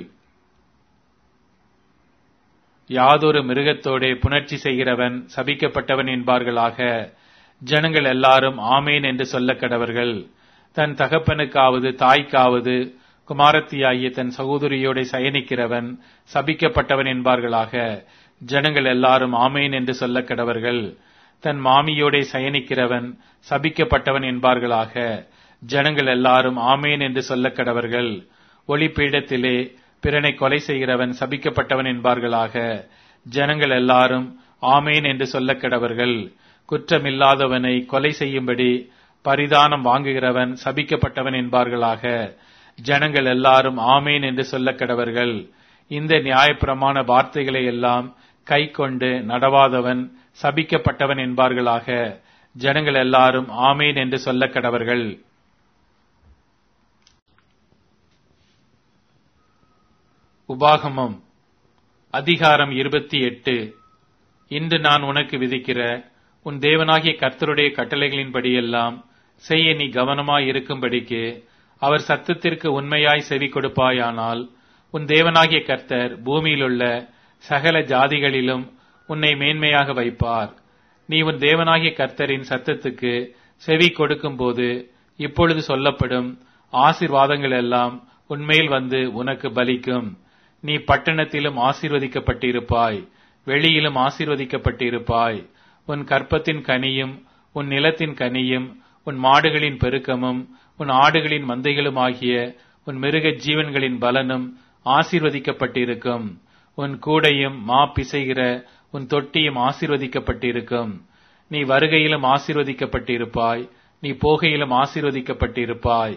A: யாதொரு மிருகத்தோடே புணர்ச்சி செய்கிறவன் சபிக்கப்பட்டவன் என்பார்களாக ஜனங்கள் எல்லாரும் ஆமேன் என்று சொல்ல கடவர்கள் தன் தகப்பனுக்காவது தாய்க்காவது குமாரத்தியாகிய தன் சகோதரியோட சயனிக்கிறவன் சபிக்கப்பட்டவன் என்பார்களாக ஜனங்கள் எல்லாரும் ஆமேன் என்று சொல்ல கடவர்கள் தன் மாமியோட சயனிக்கிறவன் சபிக்கப்பட்டவன் என்பார்களாக ஜனங்கள் எல்லாரும் ஆமேன் என்று சொல்ல கடவர்கள் ஒளிப்பீடத்திலே பிறனை கொலை செய்கிறவன் சபிக்கப்பட்டவன் என்பார்களாக ஜனங்கள் எல்லாரும் ஆமேன் என்று சொல்ல கடவர்கள் குற்றமில்லாதவனை கொலை செய்யும்படி பரிதானம் வாங்குகிறவன் சபிக்கப்பட்டவன் என்பார்களாக ஜனங்கள் எல்லாரும் ஆமேன் என்று சொல்ல கடவர்கள் இந்த நியாயப்பிரமாண வார்த்தைகளை எல்லாம் கை கொண்டு நடவாதவன் சபிக்கப்பட்டவன் என்பார்களாக ஜனங்கள் எல்லாரும் ஆமேன் என்று சொல்ல கடவர்கள் உபாகமம் அதிகாரம் இருபத்தி எட்டு இன்று நான் உனக்கு விதிக்கிற உன் தேவனாகிய கர்த்தருடைய கட்டளைகளின்படியெல்லாம் செய்ய நீ கவனமாய் இருக்கும்படிக்கு அவர் சத்தத்திற்கு உண்மையாய் செவி கொடுப்பாயானால் உன் தேவனாகிய கர்த்தர் பூமியிலுள்ள சகல ஜாதிகளிலும் உன்னை மேன்மையாக வைப்பார் நீ உன் தேவனாகிய கர்த்தரின் சத்தத்துக்கு செவி கொடுக்கும்போது இப்பொழுது சொல்லப்படும் ஆசிர்வாதங்கள் எல்லாம் உன்மேல் வந்து உனக்கு பலிக்கும் நீ பட்டணத்திலும் ஆசீர்வதிக்கப்பட்டிருப்பாய் வெளியிலும் ஆசீர்வதிக்கப்பட்டிருப்பாய் உன் கற்பத்தின் கனியும் உன் நிலத்தின் கனியும் உன் மாடுகளின் பெருக்கமும் உன் ஆடுகளின் மந்தைகளும் ஆகிய உன் மிருக ஜீவன்களின் பலனும் ஆசீர்வதிக்கப்பட்டிருக்கும் உன் கூடையும் மா பிசைகிற உன் தொட்டியும் ஆசீர்வதிக்கப்பட்டிருக்கும் நீ வருகையிலும் ஆசீர்வதிக்கப்பட்டிருப்பாய் நீ போகையிலும் ஆசீர்வதிக்கப்பட்டிருப்பாய்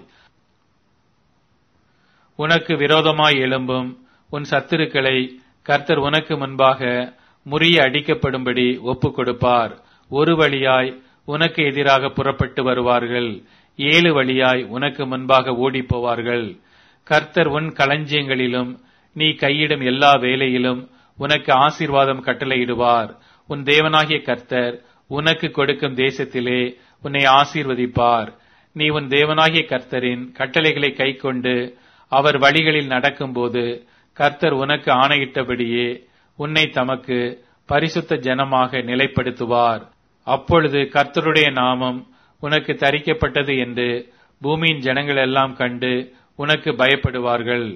A: உனக்கு விரோதமாய் எழும்பும் உன் சத்துருக்களை கர்த்தர் உனக்கு முன்பாக முறிய அடிக்கப்படும்படி ஒப்புக் கொடுப்பார் ஒரு வழியாய் உனக்கு எதிராக புறப்பட்டு வருவார்கள் ஏழு வழியாய் உனக்கு முன்பாக ஓடிப் போவார்கள் கர்த்தர் உன் களஞ்சியங்களிலும் நீ கையிடும் எல்லா வேலையிலும் உனக்கு ஆசீர்வாதம் கட்டளையிடுவார் உன் தேவனாகிய கர்த்தர் உனக்கு கொடுக்கும் தேசத்திலே உன்னை ஆசீர்வதிப்பார் நீ உன் தேவனாகிய கர்த்தரின் கட்டளைகளை கைக்கொண்டு அவர் வழிகளில் நடக்கும்போது கர்த்தர் உனக்கு ஆணையிட்டபடியே உன்னை தமக்கு பரிசுத்த ஜனமாக நிலைப்படுத்துவார் அப்பொழுது கர்த்தருடைய நாமம் உனக்கு தரிக்கப்பட்டது என்று பூமியின் ஜனங்கள் எல்லாம் கண்டு உனக்கு பயப்படுவார்கள்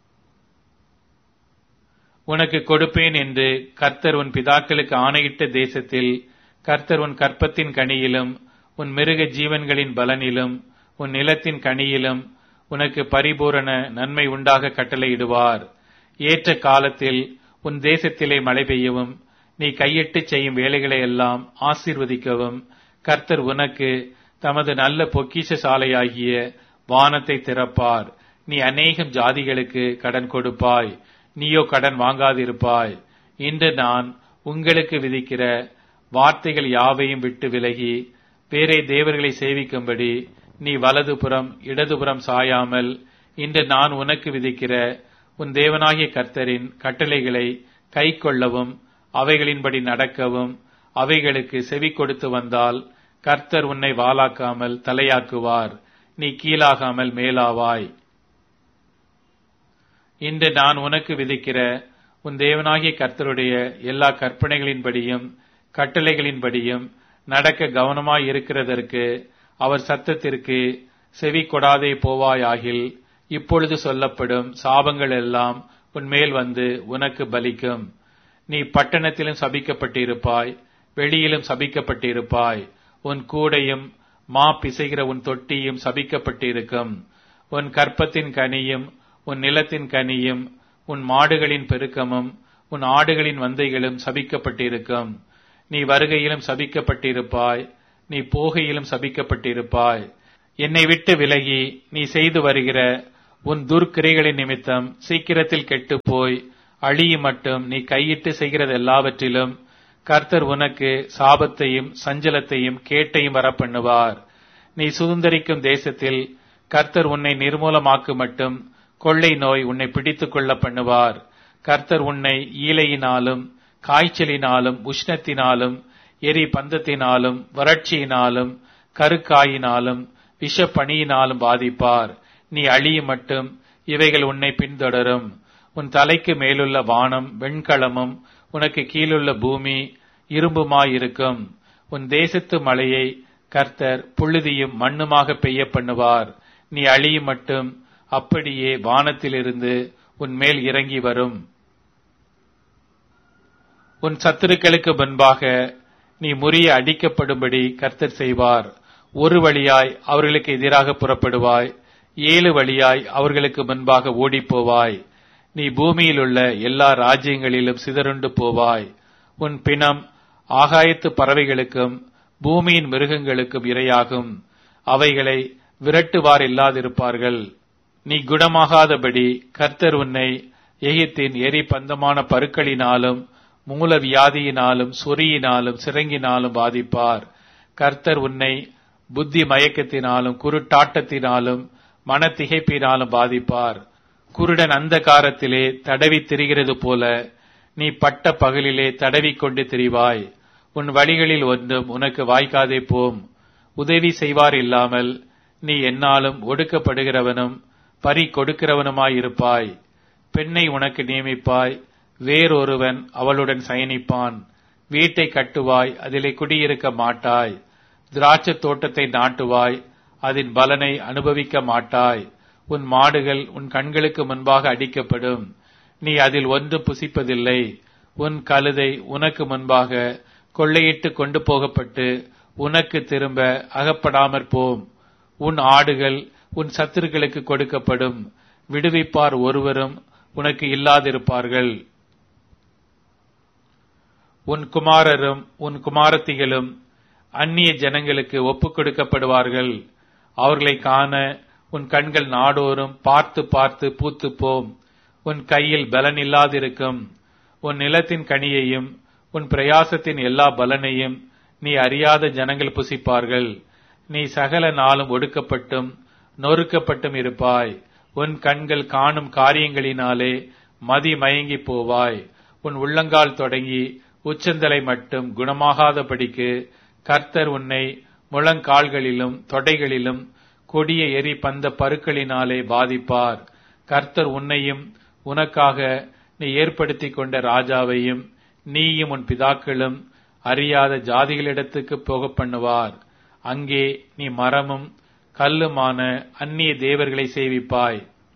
A: உனக்கு கொடுப்பேன் என்று கர்த்தர் உன் பிதாக்களுக்கு ஆணையிட்ட தேசத்தில் கர்த்தர் உன் கற்பத்தின் கனியிலும் உன் மிருக ஜீவன்களின் பலனிலும் உன் நிலத்தின் கனியிலும் உனக்கு பரிபூரண நன்மை உண்டாக கட்டளையிடுவார் ஏற்ற காலத்தில் உன் தேசத்திலே மழை பெய்யவும் நீ கையிட்டு செய்யும் வேலைகளை எல்லாம் ஆசீர்வதிக்கவும் கர்த்தர் உனக்கு தமது நல்ல பொக்கிஷ சாலையாகிய வானத்தை திறப்பார் நீ அநேகம் ஜாதிகளுக்கு கடன் கொடுப்பாய் நீயோ கடன் வாங்காதிருப்பாய் இன்று நான் உங்களுக்கு விதிக்கிற வார்த்தைகள் யாவையும் விட்டு விலகி வேறே தேவர்களை சேவிக்கும்படி நீ வலதுபுறம் இடதுபுறம் சாயாமல் இன்று நான் உனக்கு விதிக்கிற உன் தேவனாகிய கர்த்தரின் கட்டளைகளை கை கொள்ளவும் அவைகளின்படி நடக்கவும் அவைகளுக்கு செவி கொடுத்து வந்தால் கர்த்தர் உன்னை வாலாக்காமல் தலையாக்குவார் நீ கீழாகாமல் மேலாவாய் இன்று நான் உனக்கு விதிக்கிற உன் தேவனாகிய கர்த்தருடைய எல்லா கற்பனைகளின்படியும் கட்டளைகளின்படியும் நடக்க கவனமாய் இருக்கிறதற்கு அவர் சத்தத்திற்கு செவி கொடாதே போவாயாகில் இப்பொழுது சொல்லப்படும் சாபங்கள் எல்லாம் உன்மேல் வந்து உனக்கு பலிக்கும் நீ பட்டணத்திலும் சபிக்கப்பட்டிருப்பாய் வெளியிலும் சபிக்கப்பட்டிருப்பாய் உன் கூடையும் மா பிசைகிற உன் தொட்டியும் சபிக்கப்பட்டிருக்கும் உன் கற்பத்தின் கனியும் உன் நிலத்தின் கனியும் உன் மாடுகளின் பெருக்கமும் உன் ஆடுகளின் வந்தைகளும் சபிக்கப்பட்டிருக்கும் நீ வருகையிலும் சபிக்கப்பட்டிருப்பாய் நீ போகையிலும் சபிக்கப்பட்டிருப்பாய் என்னை விட்டு விலகி நீ செய்து வருகிற உன் துர்க்கிரைகளின் நிமித்தம் சீக்கிரத்தில் கெட்டுப் போய் அழியும் மட்டும் நீ கையிட்டு செய்கிறது எல்லாவற்றிலும் கர்த்தர் உனக்கு சாபத்தையும் சஞ்சலத்தையும் கேட்டையும் வரப்பண்ணுவார் நீ சுதந்திரிக்கும் தேசத்தில் கர்த்தர் உன்னை நிர்மூலமாக்கு மட்டும் கொள்ளை நோய் உன்னை பிடித்துக் கொள்ள பண்ணுவார் கர்த்தர் உன்னை ஈலையினாலும் காய்ச்சலினாலும் உஷ்ணத்தினாலும் எரி பந்தத்தினாலும் வறட்சியினாலும் கருக்காயினாலும் விஷப்பணியினாலும் பாதிப்பார் நீ அழியும் மட்டும் இவைகள் உன்னை பின்தொடரும் உன் தலைக்கு மேலுள்ள வானம் வெண்கலமும் உனக்கு கீழுள்ள பூமி இரும்புமாயிருக்கும் உன் தேசத்து மழையை கர்த்தர் புழுதியும் மண்ணுமாக பெய்ய பண்ணுவார் நீ அழியும் மட்டும் அப்படியே வானத்திலிருந்து உன் மேல் இறங்கி வரும் உன் சத்துருக்களுக்கு முன்பாக நீ முறிய அடிக்கப்படும்படி கர்த்தர் செய்வார் ஒரு வழியாய் அவர்களுக்கு எதிராக புறப்படுவாய் ஏழு வழியாய் அவர்களுக்கு முன்பாக ஓடிப்போவாய் நீ பூமியில் உள்ள எல்லா ராஜ்யங்களிலும் சிதறுண்டு போவாய் உன் பிணம் ஆகாயத்து பறவைகளுக்கும் பூமியின் மிருகங்களுக்கும் இரையாகும் அவைகளை விரட்டுவார் இல்லாதிருப்பார்கள் நீ குணமாகாதபடி கர்த்தர் உன்னை எகிப்தின் எரி பந்தமான பருக்களினாலும் மூல வியாதியினாலும் சொறியினாலும் சிறங்கினாலும் பாதிப்பார் கர்த்தர் உன்னை புத்தி மயக்கத்தினாலும் குருட்டாட்டத்தினாலும் மனத்திகைப்பினாலும் பாதிப்பார் குருடன் அந்த காரத்திலே தடவி திரிகிறது போல நீ பட்ட பகலிலே தடவி கொண்டு திரிவாய் உன் வழிகளில் ஒன்றும் உனக்கு வாய்க்காதே போம் உதவி செய்வார் இல்லாமல் நீ என்னாலும் ஒடுக்கப்படுகிறவனும் பறி கொடுக்கிறவனுமாயிருப்பாய் பெண்ணை உனக்கு நியமிப்பாய் வேறொருவன் அவளுடன் சயனிப்பான் வீட்டை கட்டுவாய் அதிலே குடியிருக்க மாட்டாய் திராட்சத் தோட்டத்தை நாட்டுவாய் அதன் பலனை அனுபவிக்க மாட்டாய் உன் மாடுகள் உன் கண்களுக்கு முன்பாக அடிக்கப்படும் நீ அதில் ஒன்று புசிப்பதில்லை உன் கழுதை உனக்கு முன்பாக கொள்ளையிட்டு கொண்டு போகப்பட்டு உனக்கு திரும்ப அகப்படாமற் போம் உன் ஆடுகள் உன் சத்துருக்களுக்கு கொடுக்கப்படும் விடுவிப்பார் ஒருவரும் உனக்கு இல்லாதிருப்பார்கள் உன் குமாரரும் உன் குமாரத்திகளும் அந்நிய ஜனங்களுக்கு ஒப்புக் கொடுக்கப்படுவார்கள் அவர்களை காண உன் கண்கள் நாடோறும் பார்த்து பார்த்து பூத்து போம் உன் கையில் பலன் இல்லாதிருக்கும் உன் நிலத்தின் கனியையும் உன் பிரயாசத்தின் எல்லா பலனையும் நீ அறியாத ஜனங்கள் புசிப்பார்கள் நீ சகல நாளும் ஒடுக்கப்பட்டும் நொறுக்கப்பட்டும் இருப்பாய் உன் கண்கள் காணும் காரியங்களினாலே மதி மயங்கி போவாய் உன் உள்ளங்கால் தொடங்கி உச்சந்தலை மட்டும் குணமாகாதபடிக்கு கர்த்தர் உன்னை முழங்கால்களிலும் தொடைகளிலும் கொடிய எரி பந்த பருக்களினாலே பாதிப்பார் கர்த்தர் உன்னையும் உனக்காக நீ ஏற்படுத்தி கொண்ட ராஜாவையும் நீயும் உன் பிதாக்களும் அறியாத ஜாதிகளிடத்துக்கு போக பண்ணுவார் அங்கே நீ மரமும் கல்லுமான அந்நிய தேவர்களை சேவிப்பாய்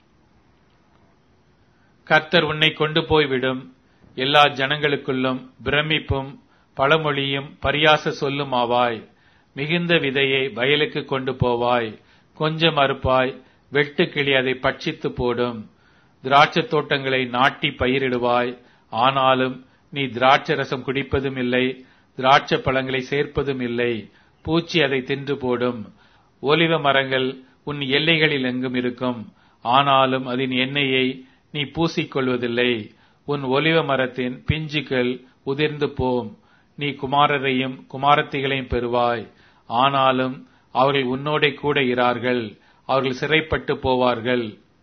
A: கர்த்தர் உன்னை கொண்டு போய்விடும் எல்லா ஜனங்களுக்குள்ளும் பிரமிப்பும் பழமொழியும் பரியாச சொல்லும் ஆவாய் மிகுந்த விதையை வயலுக்கு கொண்டு போவாய் கொஞ்சம் அறுப்பாய் வெட்டுக்கிளி அதை பட்சித்து போடும் திராட்சத் தோட்டங்களை நாட்டி பயிரிடுவாய் ஆனாலும் நீ திராட்சை ரசம் குடிப்பதும் இல்லை திராட்சை பழங்களை சேர்ப்பதும் இல்லை பூச்சி அதை தின்று போடும் ஒலிவ மரங்கள் உன் எல்லைகளில் எங்கும் இருக்கும் ஆனாலும் அதன் எண்ணெயை நீ பூசிக்கொள்வதில்லை உன் ஒலிவ மரத்தின் பிஞ்சுகள் உதிர்ந்து போம் நீ குமாரரையும் குமாரத்திகளையும் பெறுவாய் ஆனாலும் அவர்கள் உன்னோடே கூட இரார்கள் அவர்கள் சிறைப்பட்டு போவார்கள்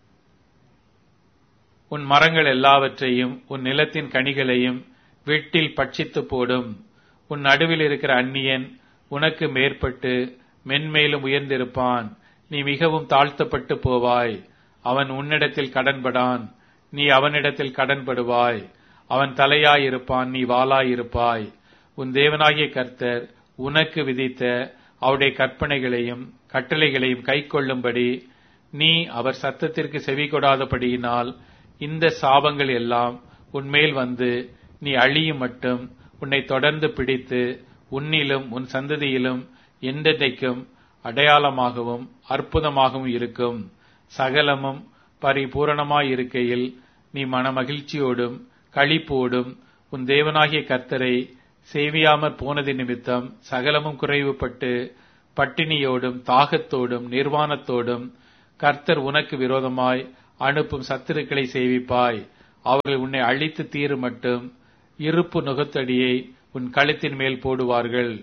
A: உன் மரங்கள் எல்லாவற்றையும் உன் நிலத்தின் கனிகளையும் வீட்டில் பட்சித்து போடும் உன் நடுவில் இருக்கிற அந்நியன் உனக்கு மேற்பட்டு மென்மேலும் உயர்ந்திருப்பான் நீ மிகவும் தாழ்த்தப்பட்டு போவாய் அவன் உன்னிடத்தில் கடன்படான் நீ அவனிடத்தில் கடன்படுவாய் அவன் தலையாயிருப்பான் நீ வாளாயிருப்பாய் உன் தேவனாகிய கர்த்தர் உனக்கு விதித்த அவருடைய கற்பனைகளையும் கட்டளைகளையும் கைக்கொள்ளும்படி நீ அவர் சத்தத்திற்கு செவி கொடாதபடியினால் இந்த சாபங்கள் எல்லாம் உன்மேல் வந்து நீ அழியும் மட்டும் உன்னை தொடர்ந்து பிடித்து உன்னிலும் உன் சந்ததியிலும் என்றென்றைக்கும் அடையாளமாகவும் அற்புதமாகவும் இருக்கும் சகலமும் பரிபூரணமாயிருக்கையில் நீ மனமகிழ்ச்சியோடும் களிப்போடும் உன் தேவனாகிய கர்த்தரை சேவியாமற் போனது நிமித்தம் சகலமும் குறைவுபட்டு பட்டினியோடும் தாகத்தோடும் நிர்வாணத்தோடும் கர்த்தர் உனக்கு விரோதமாய் அனுப்பும் சத்துருக்களை சேவிப்பாய் அவர்கள் உன்னை அழித்து தீரு மட்டும் இருப்பு நுகத்தடியை உன் கழுத்தின் மேல் போடுவார்கள்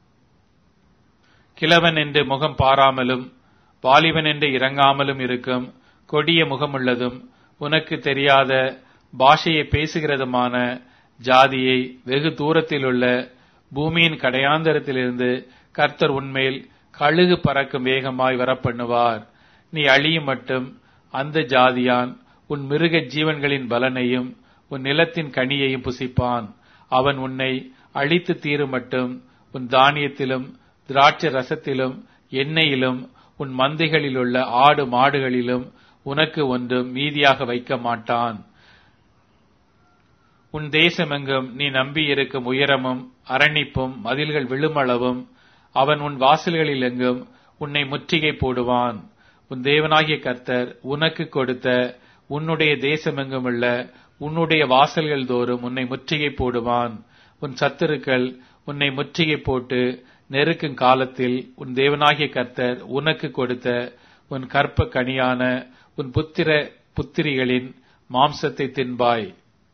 A: கிழவன் என்று முகம் பாராமலும் வாலிபன் என்று இறங்காமலும் இருக்கும் கொடிய முகமுள்ளதும் உனக்கு தெரியாத பாஷையை பேசுகிறதுமான ஜாதியை வெகு தூரத்தில் உள்ள பூமியின் கடையாந்தரத்திலிருந்து கர்த்தர் உன்மேல் கழுகு பறக்கும் வேகமாய் வரப்பண்ணுவார் நீ அழியும் மட்டும் அந்த ஜாதியான் உன் மிருக ஜீவன்களின் பலனையும் உன் நிலத்தின் கனியையும் புசிப்பான் அவன் உன்னை அழித்து தீரும் மட்டும் உன் தானியத்திலும் திராட்சை ரசத்திலும் எண்ணெயிலும் உன் மந்தைகளில் உள்ள ஆடு மாடுகளிலும் உனக்கு ஒன்றும் மீதியாக வைக்க மாட்டான் உன் தேசமெங்கும் நீ நம்பியிருக்கும் உயரமும் அரணிப்பும் மதில்கள் விழுமளவும் அவன் உன் வாசல்களில் எங்கும் உன்னை முற்றுகை போடுவான் உன் தேவனாகிய கர்த்தர் உனக்கு கொடுத்த உன்னுடைய தேசமெங்கும் உள்ள உன்னுடைய வாசல்கள் தோறும் உன்னை முற்றுகை போடுவான் உன் சத்துருக்கள் உன்னை முற்றுகை போட்டு நெருக்கும் காலத்தில் உன் தேவனாகிய கர்த்தர் உனக்கு கொடுத்த உன் கற்ப கனியான உன் புத்திர புத்திரிகளின் மாம்சத்தை தின்பாய்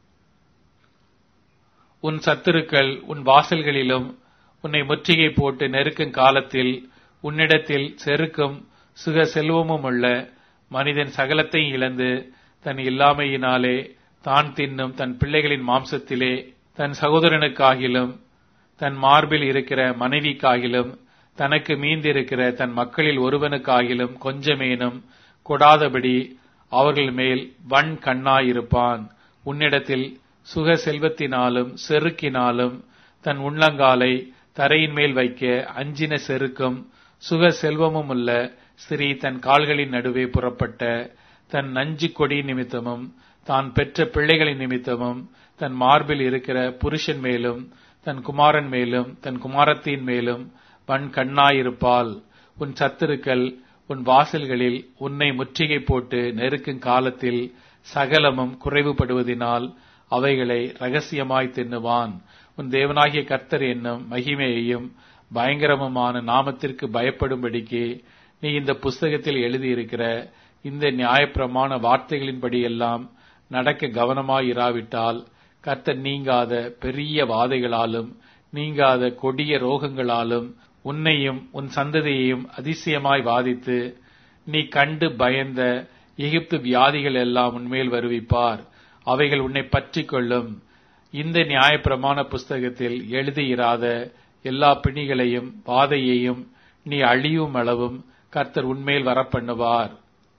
A: உன் சத்துருக்கள் உன் வாசல்களிலும் உன்னை முற்றுகை போட்டு நெருக்கும் காலத்தில் உன்னிடத்தில் செருக்கும் சுக செல்வமும் உள்ள மனிதன் சகலத்தையும் இழந்து தன் இல்லாமையினாலே தான் தின்னும் தன் பிள்ளைகளின் மாம்சத்திலே தன் சகோதரனுக்காகிலும் தன் மார்பில் இருக்கிற மனைவிக்காகிலும் தனக்கு மீந்திருக்கிற தன் மக்களில் ஒருவனுக்காகிலும் கொஞ்சமேனும் கொடாதபடி அவர்கள் மேல் வன் கண்ணாயிருப்பான் உன்னிடத்தில் சுக செல்வத்தினாலும் செருக்கினாலும் தன் உள்ளங்காலை தரையின் மேல் வைக்க அஞ்சின செருக்கும் சுக செல்வமும் உள்ள ஸ்திரீ தன் கால்களின் நடுவே புறப்பட்ட தன் நஞ்சு கொடி நிமித்தமும் தான் பெற்ற பிள்ளைகளின் நிமித்தமும் தன் மார்பில் இருக்கிற புருஷன் மேலும் தன் குமாரன் மேலும் தன் குமாரத்தின் மேலும் வன் கண்ணாயிருப்பால் உன் சத்துருக்கள் உன் வாசல்களில் உன்னை முற்றுகை போட்டு நெருக்கும் காலத்தில் சகலமும் குறைவுபடுவதினால் அவைகளை ரகசியமாய் தின்னுவான் உன் தேவனாகிய கர்த்தர் என்னும் மகிமையையும் பயங்கரமுமான நாமத்திற்கு பயப்படும்படிக்கு நீ இந்த புஸ்தகத்தில் எழுதியிருக்கிற இந்த நியாயப்பிரமாண வார்த்தைகளின்படி எல்லாம் நடக்க கவனமாயிராவிட்டால் கர்த்தர் நீங்காத பெரிய வாதைகளாலும் நீங்காத கொடிய ரோகங்களாலும் உன்னையும் உன் சந்ததியையும் அதிசயமாய் வாதித்து நீ கண்டு பயந்த எகிப்து வியாதிகள் எல்லாம் உன்மேல் வருவிப்பார் அவைகள் உன்னை பற்றி கொள்ளும் இந்த நியாயப்பிரமாண புஸ்தகத்தில் எழுதியிராத எல்லா பிணிகளையும் வாதையையும் நீ அழியும் அளவும் கர்த்தர் உன்மேல் வரப்பண்ணுவார்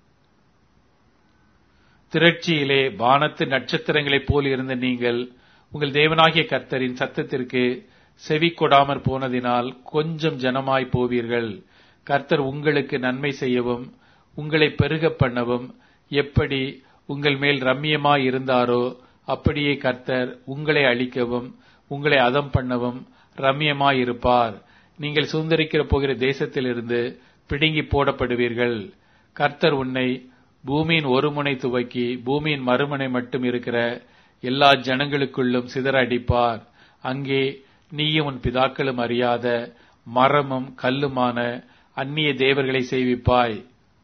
A: திரட்சியிலே வானத்து நட்சத்திரங்களைப் போல் இருந்த நீங்கள் உங்கள் தேவனாகிய கர்த்தரின் சத்தத்திற்கு செவி கொடாமற் போனதினால் கொஞ்சம் ஜனமாய் போவீர்கள் கர்த்தர் உங்களுக்கு நன்மை செய்யவும் உங்களை பெருக பண்ணவும் எப்படி உங்கள் மேல் ரம்மியமாய் இருந்தாரோ அப்படியே கர்த்தர் உங்களை அழிக்கவும் உங்களை அதம் பண்ணவும் ரம்மியமாய் இருப்பார் நீங்கள் சுதந்திரிக்கிற போகிற தேசத்திலிருந்து பிடுங்கி போடப்படுவீர்கள் கர்த்தர் உன்னை பூமியின் ஒரு முனை துவக்கி பூமியின் மறுமுனை மட்டும் இருக்கிற எல்லா ஜனங்களுக்குள்ளும் சிதற அடிப்பார் அங்கே நீயும் உன் பிதாக்களும் அறியாத மரமும் கல்லுமான அந்நிய தேவர்களை செய்விப்பாய்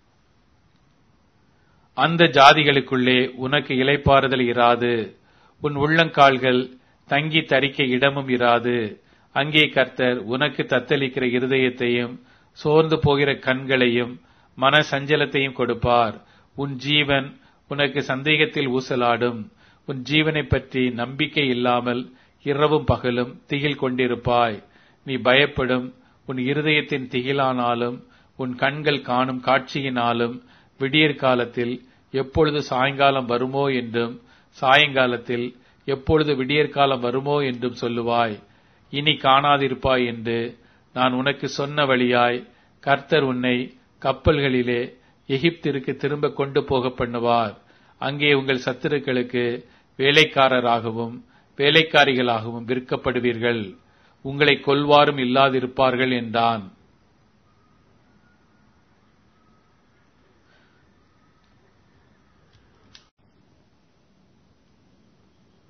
A: அந்த ஜாதிகளுக்குள்ளே உனக்கு இலைப்பாறுதல் இராது உன் உள்ளங்கால்கள் தங்கி தரிக்க இடமும் இராது அங்கே கர்த்தர் உனக்கு தத்தளிக்கிற இருதயத்தையும் சோர்ந்து போகிற கண்களையும் மன சஞ்சலத்தையும் கொடுப்பார் உன் ஜீவன் உனக்கு சந்தேகத்தில் ஊசலாடும் உன் ஜீவனைப் பற்றி நம்பிக்கை இல்லாமல் இரவும் பகலும் திகில் கொண்டிருப்பாய் நீ பயப்படும் உன் இருதயத்தின் திகிலானாலும் உன் கண்கள் காணும் காட்சியினாலும் விடியற் காலத்தில் எப்பொழுது சாயங்காலம் வருமோ என்றும் சாயங்காலத்தில் எப்பொழுது விடியற்காலம் வருமோ என்றும் சொல்லுவாய் இனி காணாதிருப்பாய் என்று நான் உனக்கு சொன்ன வழியாய் கர்த்தர் உன்னை கப்பல்களிலே எகிப்திற்கு திரும்ப கொண்டு போக பண்ணுவார் அங்கே உங்கள் சத்துருக்களுக்கு வேலைக்காரராகவும் வேலைக்காரிகளாகவும் விற்கப்படுவீர்கள் உங்களை கொல்வாரும் இல்லாதிருப்பார்கள் என்றான்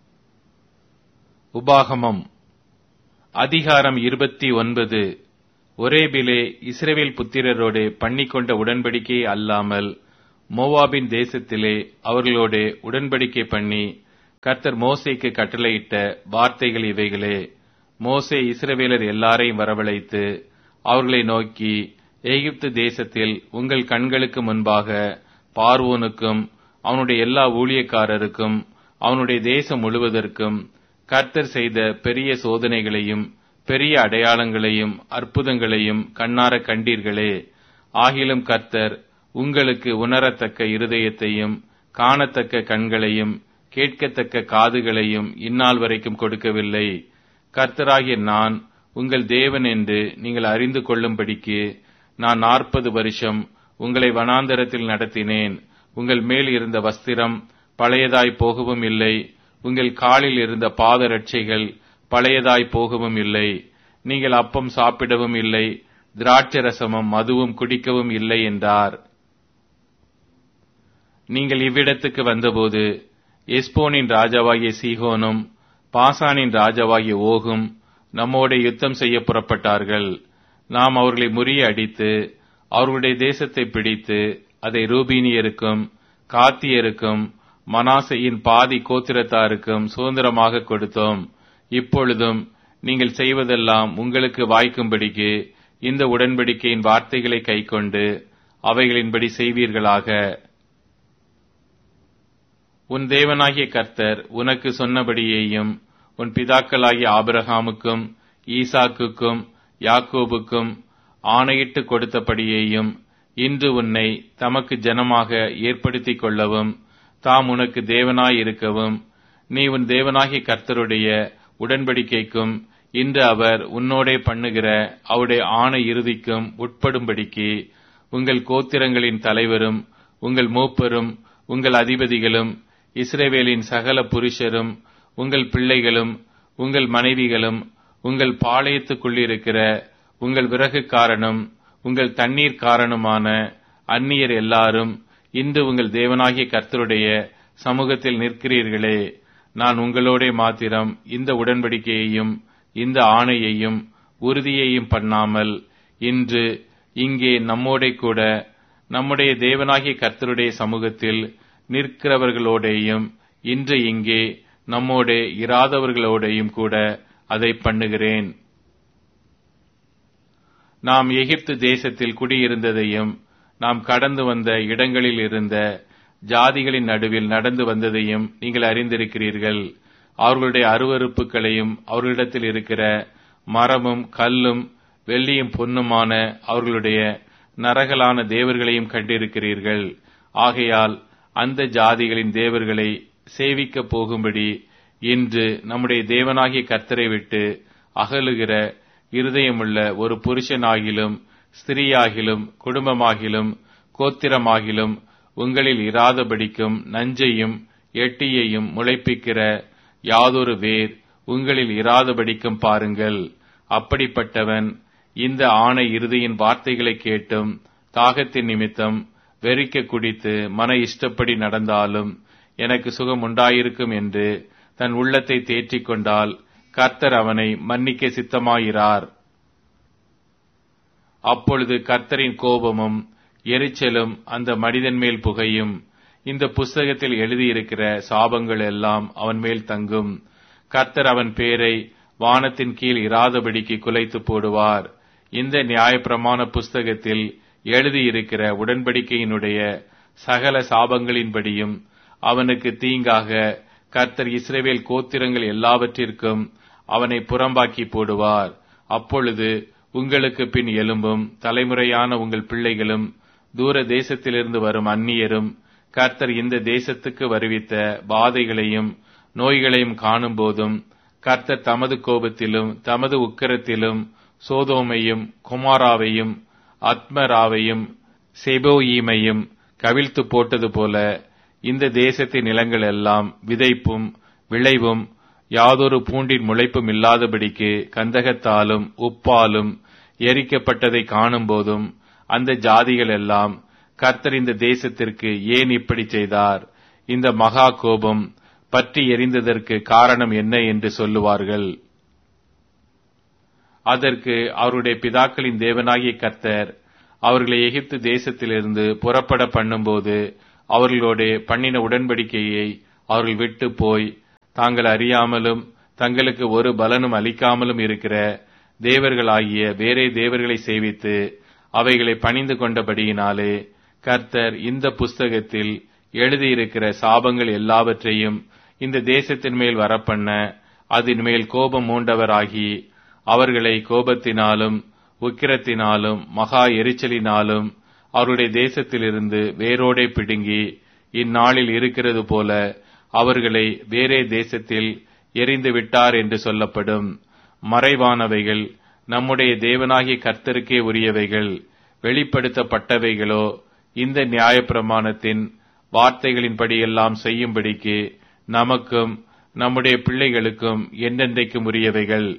A: உபாகமம் அதிகாரம் இருபத்தி ஒன்பது ஒரேபிலே இஸ்ரவேல் புத்திரரோடு பண்ணிக்கொண்ட உடன்படிக்கை அல்லாமல் மோவாபின் தேசத்திலே அவர்களோடு உடன்படிக்கை பண்ணி கர்த்தர் மோசேக்கு கட்டளையிட்ட வார்த்தைகள் இவைகளே மோசே இஸ்ரவேலர் எல்லாரையும் வரவழைத்து அவர்களை நோக்கி எகிப்து தேசத்தில் உங்கள் கண்களுக்கு முன்பாக பார்வோனுக்கும் அவனுடைய எல்லா ஊழியக்காரருக்கும் அவனுடைய தேசம் முழுவதற்கும் கர்த்தர் செய்த பெரிய சோதனைகளையும் பெரிய அடையாளங்களையும் அற்புதங்களையும் கண்ணார கண்டீர்களே ஆகிலும் கர்த்தர் உங்களுக்கு உணரத்தக்க இருதயத்தையும் காணத்தக்க கண்களையும் கேட்கத்தக்க காதுகளையும் இந்நாள் வரைக்கும் கொடுக்கவில்லை கர்த்தராகிய நான் உங்கள் தேவன் என்று நீங்கள் அறிந்து கொள்ளும்படிக்கு நான் நாற்பது வருஷம் உங்களை வனாந்தரத்தில் நடத்தினேன் உங்கள் மேல் இருந்த வஸ்திரம் பழையதாய் போகவும் இல்லை உங்கள் காலில் இருந்த பாதரட்சைகள் பழையதாய் போகவும் இல்லை நீங்கள் அப்பம் சாப்பிடவும் இல்லை திராட்சரசமும் மதுவும் குடிக்கவும் இல்லை என்றார் நீங்கள் இவ்விடத்துக்கு வந்தபோது எஸ்போனின் ராஜாவாகிய சீகோனும் பாசானின் ராஜாவாகிய ஓகும் நம்மோட யுத்தம் செய்ய புறப்பட்டார்கள் நாம் அவர்களை முறிய அடித்து அவர்களுடைய தேசத்தை பிடித்து அதை ரூபீனியருக்கும் காத்தியருக்கும் மனாசையின் பாதி கோத்திரத்தாருக்கும் சுதந்திரமாக கொடுத்தோம் இப்பொழுதும் நீங்கள் செய்வதெல்லாம் உங்களுக்கு வாய்க்கும்படிக்கு இந்த உடன்படிக்கையின் வார்த்தைகளை கைக்கொண்டு அவைகளின்படி செய்வீர்களாக உன் தேவனாகிய கர்த்தர் உனக்கு சொன்னபடியேயும் உன் பிதாக்களாகிய ஆபிரகாமுக்கும் ஈசாக்குக்கும் யாக்கோபுக்கும் ஆணையிட்டு கொடுத்தபடியேயும் இன்று உன்னை தமக்கு ஜனமாக ஏற்படுத்திக் கொள்ளவும் தாம் உனக்கு தேவனாயிருக்கவும் நீ உன் தேவனாகிய கர்த்தருடைய உடன்படிக்கைக்கும் இன்று அவர் உன்னோடே பண்ணுகிற அவருடைய ஆணை இறுதிக்கும் உட்படும்படிக்கு உங்கள் கோத்திரங்களின் தலைவரும் உங்கள் மூப்பரும் உங்கள் அதிபதிகளும் இஸ்ரேவேலின் சகல புருஷரும் உங்கள் பிள்ளைகளும் உங்கள் மனைவிகளும் உங்கள் பாளையத்துக்குள்ளிருக்கிற உங்கள் விறகுக்காரனும் உங்கள் தண்ணீர் காரணமான அந்நியர் எல்லாரும் இன்று உங்கள் தேவனாகிய கர்த்தருடைய சமூகத்தில் நிற்கிறீர்களே நான் உங்களோடே மாத்திரம் இந்த உடன்படிக்கையையும் இந்த ஆணையையும் உறுதியையும் பண்ணாமல் இன்று இங்கே நம்மோடே கூட நம்முடைய தேவனாகிய கர்த்தருடைய சமூகத்தில் நிற்கிறவர்களோடேயும் இன்று இங்கே நம்மோடே இராதவர்களோடேயும் கூட அதை பண்ணுகிறேன் நாம் எகிப்து தேசத்தில் குடியிருந்ததையும் நாம் கடந்து வந்த இடங்களில் இருந்த ஜாதிகளின் நடுவில் நடந்து வந்ததையும் நீங்கள் அறிந்திருக்கிறீர்கள் அவர்களுடைய அருவறுப்புகளையும் அவர்களிடத்தில் இருக்கிற மரமும் கல்லும் வெள்ளியும் பொன்னுமான அவர்களுடைய நரகலான தேவர்களையும் கண்டிருக்கிறீர்கள் ஆகையால் அந்த ஜாதிகளின் தேவர்களை சேவிக்கப் போகும்படி இன்று நம்முடைய தேவனாகிய கர்த்தரை விட்டு அகலுகிற இருதயமுள்ள ஒரு புருஷனாகிலும் ஸ்திரீயாகிலும் குடும்பமாகிலும் கோத்திரமாகிலும் உங்களில் இராதபடிக்கும் நஞ்சையும் எட்டியையும் முளைப்பிக்கிற யாதொரு வேர் உங்களில் இராதபடிக்கும் பாருங்கள் அப்படிப்பட்டவன் இந்த ஆணை இறுதியின் வார்த்தைகளை கேட்டும் தாகத்தின் நிமித்தம் வெறிக்க குடித்து மன இஷ்டப்படி நடந்தாலும் எனக்கு சுகம் உண்டாயிருக்கும் என்று தன் உள்ளத்தை தேற்றிக் கொண்டால் கர்த்தர் அவனை மன்னிக்க சித்தமாயிரார் அப்பொழுது கர்த்தரின் கோபமும் எரிச்சலும் அந்த மனிதன் மேல் புகையும் இந்த புஸ்தகத்தில் எழுதியிருக்கிற சாபங்கள் எல்லாம் அவன் மேல் தங்கும் கர்த்தர் அவன் பேரை வானத்தின் கீழ் இராதபடிக்கு குலைத்து போடுவார் இந்த நியாயப்பிரமாண புஸ்தகத்தில் எழுதியிருக்கிற உடன்படிக்கையினுடைய சகல சாபங்களின்படியும் அவனுக்கு தீங்காக கர்த்தர் இஸ்ரேவேல் கோத்திரங்கள் எல்லாவற்றிற்கும் அவனை புறம்பாக்கி போடுவார் அப்பொழுது உங்களுக்கு பின் எலும்பும் தலைமுறையான உங்கள் பிள்ளைகளும் தூர தேசத்திலிருந்து வரும் அந்நியரும் கர்த்தர் இந்த தேசத்துக்கு வருவித்த பாதைகளையும் நோய்களையும் காணும் போதும் கர்த்தர் தமது கோபத்திலும் தமது உக்கரத்திலும் சோதோமையும் குமாராவையும் அத்மராவையும் செபோயீமையும் கவிழ்த்து போட்டது போல இந்த தேசத்தின் நிலங்கள் எல்லாம் விதைப்பும் விளைவும் யாதொரு பூண்டின் முளைப்பும் இல்லாதபடிக்கு கந்தகத்தாலும் உப்பாலும் எரிக்கப்பட்டதை காணும் போதும் அந்த ஜாதிகள் எல்லாம் கர்த்தர் இந்த தேசத்திற்கு ஏன் இப்படி செய்தார் இந்த மகா கோபம் பற்றி எரிந்ததற்கு காரணம் என்ன என்று சொல்லுவார்கள் அதற்கு அவருடைய பிதாக்களின் தேவனாகிய கர்த்தர் அவர்களை எகிப்து தேசத்திலிருந்து புறப்பட பண்ணும்போது அவர்களோடு பண்ணின உடன்படிக்கையை அவர்கள் விட்டு போய் தாங்கள் அறியாமலும் தங்களுக்கு ஒரு பலனும் அளிக்காமலும் இருக்கிற தேவர்களாகிய வேறே தேவர்களை சேவித்து அவைகளை பணிந்து கொண்டபடியினாலே கர்த்தர் இந்த புஸ்தகத்தில் எழுதியிருக்கிற சாபங்கள் எல்லாவற்றையும் இந்த தேசத்தின் மேல் வரப்பண்ண அதன் மேல் கோபம் மூண்டவராகி அவர்களை கோபத்தினாலும் உக்கிரத்தினாலும் மகா எரிச்சலினாலும் அவருடைய தேசத்திலிருந்து வேரோடே பிடுங்கி இந்நாளில் இருக்கிறது போல அவர்களை வேறே தேசத்தில் எரிந்து விட்டார் என்று சொல்லப்படும் மறைவானவைகள் நம்முடைய தேவனாகிய கர்த்தருக்கே உரியவைகள் வெளிப்படுத்தப்பட்டவைகளோ இந்த நியாயப்பிரமாணத்தின் வார்த்தைகளின்படியெல்லாம் செய்யும்படிக்கு நமக்கும் நம்முடைய பிள்ளைகளுக்கும் என்றென்றைக்கும் உரியவைகள்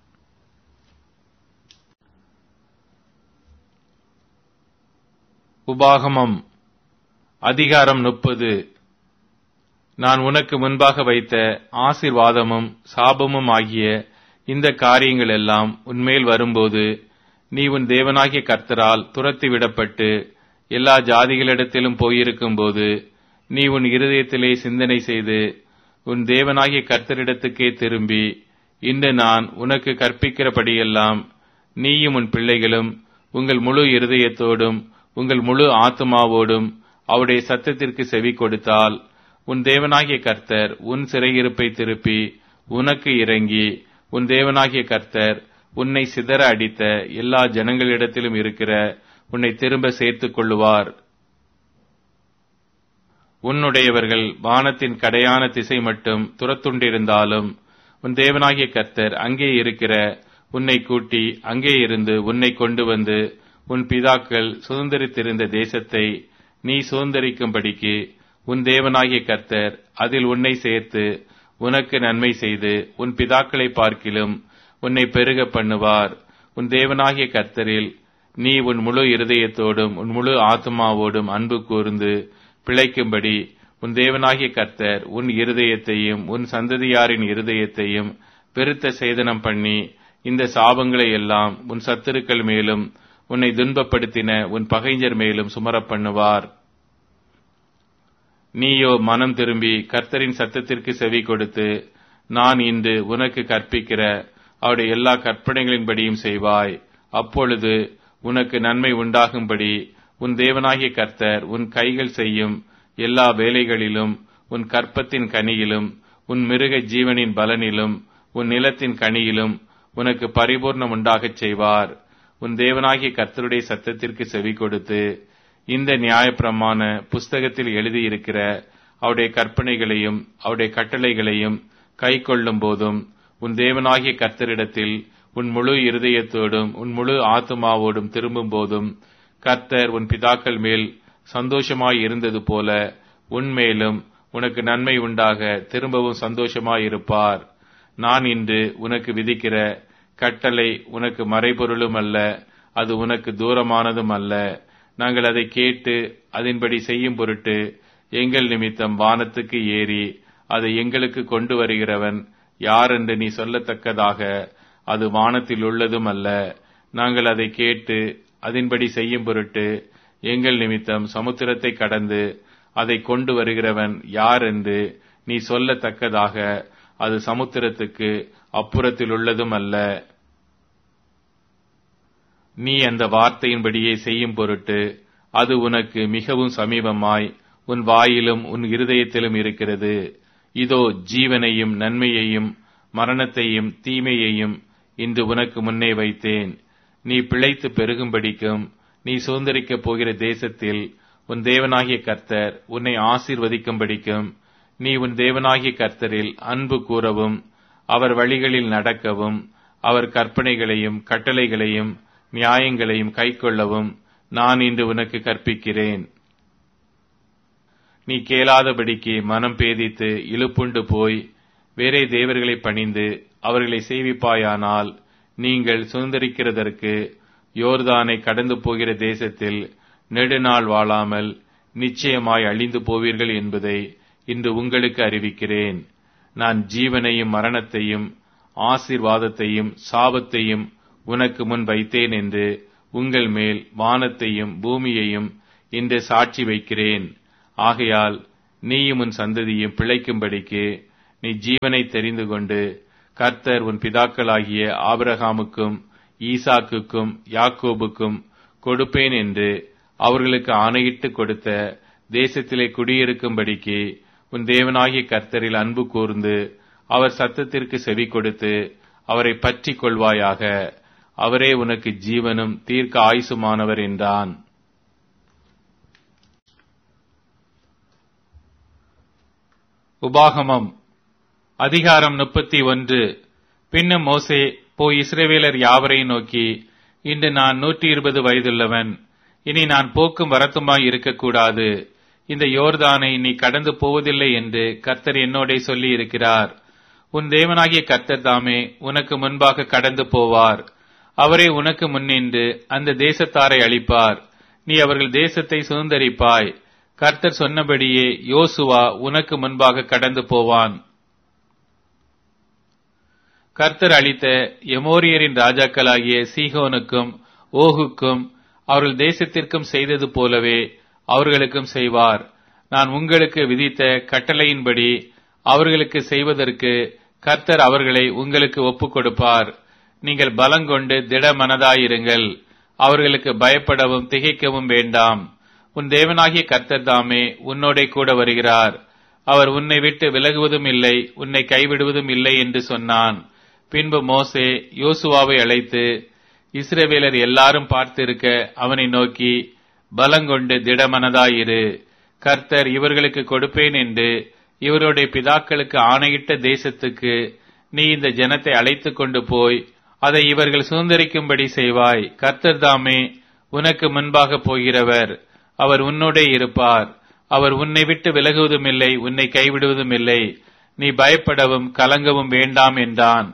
A: உபாகமம் அதிகாரம் முப்பது நான் உனக்கு முன்பாக வைத்த ஆசிர்வாதமும் சாபமும் ஆகிய இந்த காரியங்கள் எல்லாம் உன்மேல் வரும்போது நீ உன் தேவனாகிய கர்த்தரால் துரத்தி விடப்பட்டு எல்லா ஜாதிகளிடத்திலும் போயிருக்கும்போது நீ உன் இருதயத்திலே சிந்தனை செய்து உன் தேவனாகிய கர்த்தரிடத்துக்கே திரும்பி இன்று நான் உனக்கு கற்பிக்கிறபடியெல்லாம் நீயும் உன் பிள்ளைகளும் உங்கள் முழு இருதயத்தோடும் உங்கள் முழு ஆத்மாவோடும் அவருடைய சத்தத்திற்கு செவி கொடுத்தால் உன் தேவனாகிய கர்த்தர் உன் சிறையிருப்பை திருப்பி உனக்கு இறங்கி உன் தேவனாகிய கர்த்தர் உன்னை சிதற அடித்த எல்லா ஜனங்களிடத்திலும் இருக்கிற உன்னை திரும்ப சேர்த்துக் கொள்ளுவார் உன்னுடையவர்கள் வானத்தின் கடையான திசை மட்டும் துரத்துண்டிருந்தாலும் உன் தேவனாகிய கர்த்தர் அங்கே இருக்கிற உன்னை கூட்டி அங்கே இருந்து உன்னை கொண்டு வந்து உன் பிதாக்கள் சுதந்திரித்திருந்த தேசத்தை நீ சுதந்திரிக்கும்படிக்கு உன் தேவனாகிய கர்த்தர் அதில் உன்னை சேர்த்து உனக்கு நன்மை செய்து உன் பிதாக்களை பார்க்கிலும் உன்னை பெருக பண்ணுவார் உன் தேவனாகிய கர்த்தரில் நீ உன் முழு இருதயத்தோடும் உன் முழு ஆத்மாவோடும் அன்பு கூர்ந்து பிழைக்கும்படி உன் தேவனாகிய கர்த்தர் உன் இருதயத்தையும் உன் சந்ததியாரின் இருதயத்தையும் பெருத்த சேதனம் பண்ணி இந்த சாபங்களை எல்லாம் உன் சத்துருக்கள் மேலும் உன்னை துன்பப்படுத்தின உன் பகைஞர் மேலும் சுமரப் பண்ணுவார் நீயோ மனம் திரும்பி கர்த்தரின் சத்தத்திற்கு செவி கொடுத்து நான் இன்று உனக்கு கற்பிக்கிற அவருடைய எல்லா கற்பனைகளின்படியும் செய்வாய் அப்பொழுது உனக்கு நன்மை உண்டாகும்படி உன் தேவனாகிய கர்த்தர் உன் கைகள் செய்யும் எல்லா வேலைகளிலும் உன் கற்பத்தின் கனியிலும் உன் மிருக ஜீவனின் பலனிலும் உன் நிலத்தின் கனியிலும் உனக்கு பரிபூர்ணம் உண்டாகச் செய்வார் உன் தேவனாகிய கர்த்தருடைய சத்தத்திற்கு செவி கொடுத்து இந்த நியாயப்பிரமாண புஸ்தகத்தில் எழுதியிருக்கிற அவருடைய கற்பனைகளையும் அவருடைய கட்டளைகளையும் கை கொள்ளும் போதும் உன் தேவனாகிய கர்த்தரிடத்தில் உன் முழு இருதயத்தோடும் உன் முழு ஆத்மாவோடும் திரும்பும் போதும் கர்த்தர் உன் பிதாக்கள் மேல் சந்தோஷமாய் இருந்தது போல உன்மேலும் உனக்கு நன்மை உண்டாக திரும்பவும் சந்தோஷமாய் இருப்பார் நான் இன்று உனக்கு விதிக்கிற கட்டளை உனக்கு மறைபொருளும் அல்ல அது உனக்கு தூரமானதும் அல்ல நாங்கள் அதை கேட்டு அதன்படி செய்யும் பொருட்டு எங்கள் நிமித்தம் வானத்துக்கு ஏறி அதை எங்களுக்கு கொண்டு வருகிறவன் யார் என்று நீ சொல்லத்தக்கதாக அது வானத்தில் உள்ளதும் அல்ல நாங்கள் அதை கேட்டு அதன்படி செய்யும் பொருட்டு எங்கள் நிமித்தம் சமுத்திரத்தை கடந்து அதை கொண்டு வருகிறவன் யார் என்று நீ சொல்லத்தக்கதாக அது சமுத்திரத்துக்கு அப்புறத்தில் உள்ளதும் அல்ல நீ அந்த வார்த்தையின்படியே செய்யும் பொருட்டு அது உனக்கு மிகவும் சமீபமாய் உன் வாயிலும் உன் இருதயத்திலும் இருக்கிறது இதோ ஜீவனையும் நன்மையையும் மரணத்தையும் தீமையையும் இன்று உனக்கு முன்னே வைத்தேன் நீ பிழைத்து பெருகும்படிக்கும் நீ சுதந்திரிக்கப் போகிற தேசத்தில் உன் தேவனாகிய கர்த்தர் உன்னை ஆசீர்வதிக்கும்படிக்கும் நீ உன் தேவனாகிய கர்த்தரில் அன்பு கூறவும் அவர் வழிகளில் நடக்கவும் அவர் கற்பனைகளையும் கட்டளைகளையும் நியாயங்களையும் கைக்கொள்ளவும் நான் இன்று உனக்கு கற்பிக்கிறேன் நீ கேளாதபடிக்கு மனம் பேதித்து இழுப்புண்டு போய் வேறே தேவர்களை பணிந்து அவர்களை சேவிப்பாயானால் நீங்கள் சுதந்திரிக்கிறதற்கு யோர்தானை கடந்து போகிற தேசத்தில் நெடுநாள் வாழாமல் நிச்சயமாய் அழிந்து போவீர்கள் என்பதை இன்று உங்களுக்கு அறிவிக்கிறேன் நான் ஜீவனையும் மரணத்தையும் ஆசீர்வாதத்தையும் சாபத்தையும் உனக்கு முன் வைத்தேன் என்று உங்கள் மேல் வானத்தையும் பூமியையும் இன்று சாட்சி வைக்கிறேன் ஆகையால் நீயும் உன் சந்ததியும் பிழைக்கும்படிக்கு நீ ஜீவனை தெரிந்து கொண்டு கர்த்தர் உன் பிதாக்களாகிய ஆபிரகாமுக்கும் ஈசாக்குக்கும் யாக்கோபுக்கும் கொடுப்பேன் என்று அவர்களுக்கு ஆணையிட்டு கொடுத்த தேசத்திலே குடியிருக்கும்படிக்கு உன் தேவனாகிய கர்த்தரில் அன்பு கூர்ந்து அவர் சத்தத்திற்கு செவி கொடுத்து அவரை பற்றி கொள்வாயாக அவரே உனக்கு ஜீவனும் தீர்க்க ஆயுசுமானவர் என்றான் உபாகமம் அதிகாரம் முப்பத்தி ஒன்று பின்னும் மோசே போய் இஸ்ரேவேலர் யாவரையும் நோக்கி இன்று நான் நூற்றி இருபது வயதுள்ளவன் இனி நான் போக்கும் வரத்துமாய் இருக்கக்கூடாது இந்த யோர்தானை நீ கடந்து போவதில்லை என்று கர்த்தர் என்னோடே சொல்லி இருக்கிறார் உன் தேவனாகிய கர்த்தர் தாமே உனக்கு முன்பாக கடந்து போவார் அவரே உனக்கு முன்னின்று அந்த தேசத்தாரை அளிப்பார் நீ அவர்கள் தேசத்தை சுதந்தரிப்பாய் கர்த்தர் சொன்னபடியே யோசுவா உனக்கு முன்பாக கடந்து போவான் கர்த்தர் அளித்த எமோரியரின் ராஜாக்களாகிய சீகோனுக்கும் ஓகுக்கும் அவர்கள் தேசத்திற்கும் செய்தது போலவே அவர்களுக்கும் செய்வார் நான் உங்களுக்கு விதித்த கட்டளையின்படி அவர்களுக்கு செய்வதற்கு கர்த்தர் அவர்களை உங்களுக்கு ஒப்புக் கொடுப்பார் நீங்கள் பலங்கொண்டு திட மனதாயிருங்கள் அவர்களுக்கு பயப்படவும் திகைக்கவும் வேண்டாம் உன் தேவனாகிய கர்த்தர் தாமே உன்னோடே கூட வருகிறார் அவர் உன்னை விட்டு விலகுவதும் இல்லை உன்னை கைவிடுவதும் இல்லை என்று சொன்னான் பின்பு மோசே யோசுவாவை அழைத்து இஸ்ரவேலர் எல்லாரும் பார்த்திருக்க அவனை நோக்கி பலங்கொண்டு திடமனதாயிரு கர்த்தர் இவர்களுக்கு கொடுப்பேன் என்று இவருடைய பிதாக்களுக்கு ஆணையிட்ட தேசத்துக்கு நீ இந்த ஜனத்தை அழைத்துக் கொண்டு போய் அதை இவர்கள் சுதந்திரிக்கும்படி செய்வாய் கர்த்தர் தாமே உனக்கு முன்பாக போகிறவர் அவர் உன்னோடே இருப்பார் அவர் உன்னை விட்டு விலகுவதும் இல்லை உன்னை கைவிடுவதும் இல்லை நீ பயப்படவும் கலங்கவும் வேண்டாம் என்றான்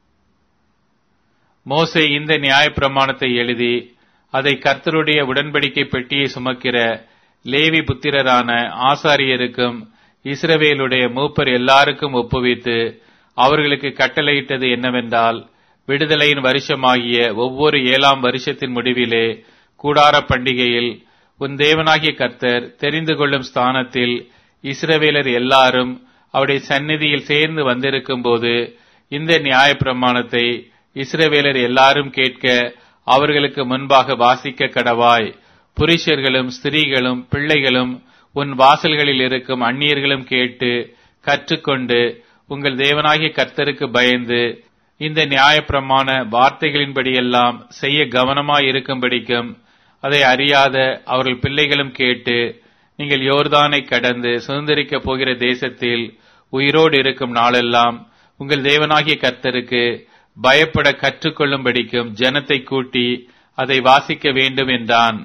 A: மோசே இந்த நியாயப்பிரமாணத்தை எழுதி அதை கர்த்தருடைய உடன்படிக்கை பெட்டியை சுமக்கிற லேவி புத்திரரான ஆசாரியருக்கும் இஸ்ரவேலுடைய மூப்பர் எல்லாருக்கும் ஒப்புவித்து அவர்களுக்கு கட்டளையிட்டது என்னவென்றால் விடுதலையின் வருஷமாகிய ஒவ்வொரு ஏழாம் வருஷத்தின் முடிவிலே கூடார பண்டிகையில் உன் தேவனாகிய கர்த்தர் தெரிந்து கொள்ளும் ஸ்தானத்தில் இஸ்ரவேலர் எல்லாரும் அவருடைய சந்நிதியில் சேர்ந்து வந்திருக்கும் போது இந்த நியாயப்பிரமாணத்தை இஸ்ரவேலர் எல்லாரும் கேட்க அவர்களுக்கு முன்பாக வாசிக்க கடவாய் புருஷர்களும் ஸ்திரீகளும் பிள்ளைகளும் உன் வாசல்களில் இருக்கும் அந்நியர்களும் கேட்டு கற்றுக்கொண்டு உங்கள் தேவனாகிய கர்த்தருக்கு பயந்து இந்த நியாயப்பிரமாண வார்த்தைகளின்படியெல்லாம் செய்ய கவனமாய் இருக்கும்படிக்கும் அதை அறியாத அவர்கள் பிள்ளைகளும் கேட்டு நீங்கள் யோர்தானை கடந்து சுதந்திரிக்கப் போகிற தேசத்தில் உயிரோடு இருக்கும் நாளெல்லாம் உங்கள் தேவனாகிய கர்த்தருக்கு பயப்பட கற்றுக்கொள்ளும்படிக்கும் ஜனத்தை கூட்டி அதை வாசிக்க வேண்டும் என்றான்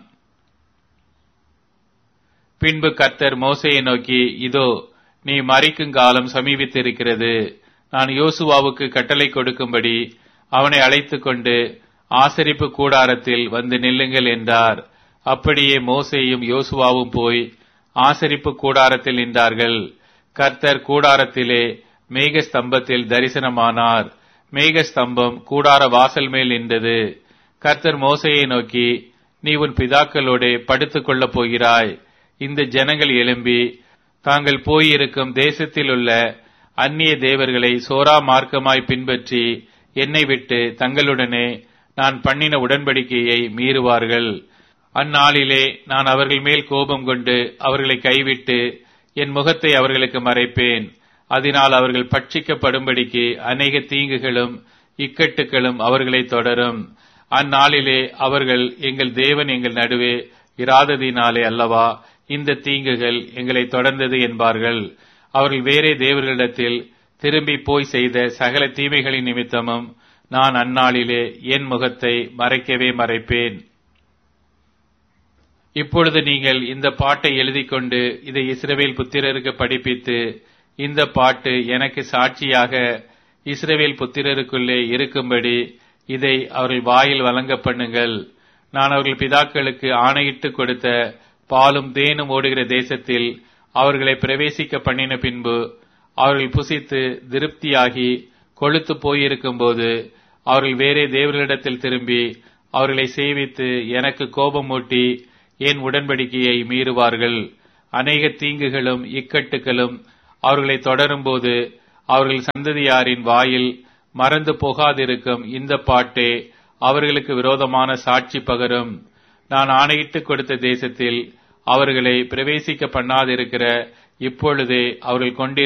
A: பின்பு கர்த்தர் மோசையை நோக்கி இதோ நீ மறிக்கும் காலம் சமீபித்திருக்கிறது நான் யோசுவாவுக்கு கட்டளை கொடுக்கும்படி அவனை அழைத்துக் கொண்டு ஆசரிப்பு கூடாரத்தில் வந்து நில்லுங்கள் என்றார் அப்படியே மோசேயும் யோசுவாவும் போய் ஆசரிப்பு கூடாரத்தில் நின்றார்கள் கர்த்தர் கூடாரத்திலே மேகஸ்தம்பத்தில் தரிசனமானார் மேகஸ்தம்பம் கூடார வாசல் மேல் நின்றது கர்த்தர் மோசையை நோக்கி நீ உன் பிதாக்களோட படுத்துக் கொள்ளப் போகிறாய் இந்த ஜனங்கள் எழும்பி தாங்கள் போயிருக்கும் தேசத்தில் உள்ள அந்நிய தேவர்களை சோரா மார்க்கமாய் பின்பற்றி என்னை விட்டு தங்களுடனே நான் பண்ணின உடன்படிக்கையை மீறுவார்கள் அந்நாளிலே நான் அவர்கள் மேல் கோபம் கொண்டு அவர்களை கைவிட்டு என் முகத்தை அவர்களுக்கு மறைப்பேன் அதனால் அவர்கள் பட்சிக்கப்படும்படிக்கு அநேக தீங்குகளும் இக்கட்டுகளும் அவர்களை தொடரும் அந்நாளிலே அவர்கள் எங்கள் தேவன் எங்கள் நடுவே இராததினாலே அல்லவா இந்த தீங்குகள் எங்களை தொடர்ந்தது என்பார்கள் அவர்கள் வேறே தேவர்களிடத்தில் திரும்பி போய் செய்த சகல தீமைகளின் நிமித்தமும் நான் அந்நாளிலே என் முகத்தை மறைக்கவே மறைப்பேன் இப்பொழுது நீங்கள் இந்த பாட்டை எழுதிக் கொண்டு இதை இஸ்ரவேல் புத்திரருக்கு படிப்பித்து இந்த பாட்டு எனக்கு சாட்சியாக இஸ்ரவேல் புத்திரருக்குள்ளே இருக்கும்படி இதை அவர்கள் வாயில் வழங்க பண்ணுங்கள் நான் அவர்கள் பிதாக்களுக்கு ஆணையிட்டு கொடுத்த பாலும் தேனும் ஓடுகிற தேசத்தில் அவர்களை பிரவேசிக்க பண்ணின பின்பு அவர்கள் புசித்து திருப்தியாகி கொழுத்து போயிருக்கும் போது அவர்கள் வேறே தேவர்களிடத்தில் திரும்பி அவர்களை சேவித்து எனக்கு கோபமூட்டி என் உடன்படிக்கையை மீறுவார்கள் அநேக தீங்குகளும் இக்கட்டுகளும் அவர்களை தொடரும்போது அவர்கள் சந்ததியாரின் வாயில் மறந்து போகாதிருக்கும் இந்த பாட்டே அவர்களுக்கு விரோதமான சாட்சி பகரும் நான் ஆணையிட்டு கொடுத்த தேசத்தில் அவர்களை பிரவேசிக்க பண்ணாதிருக்கிற இப்பொழுதே அவர்கள் கொண்டிருந்த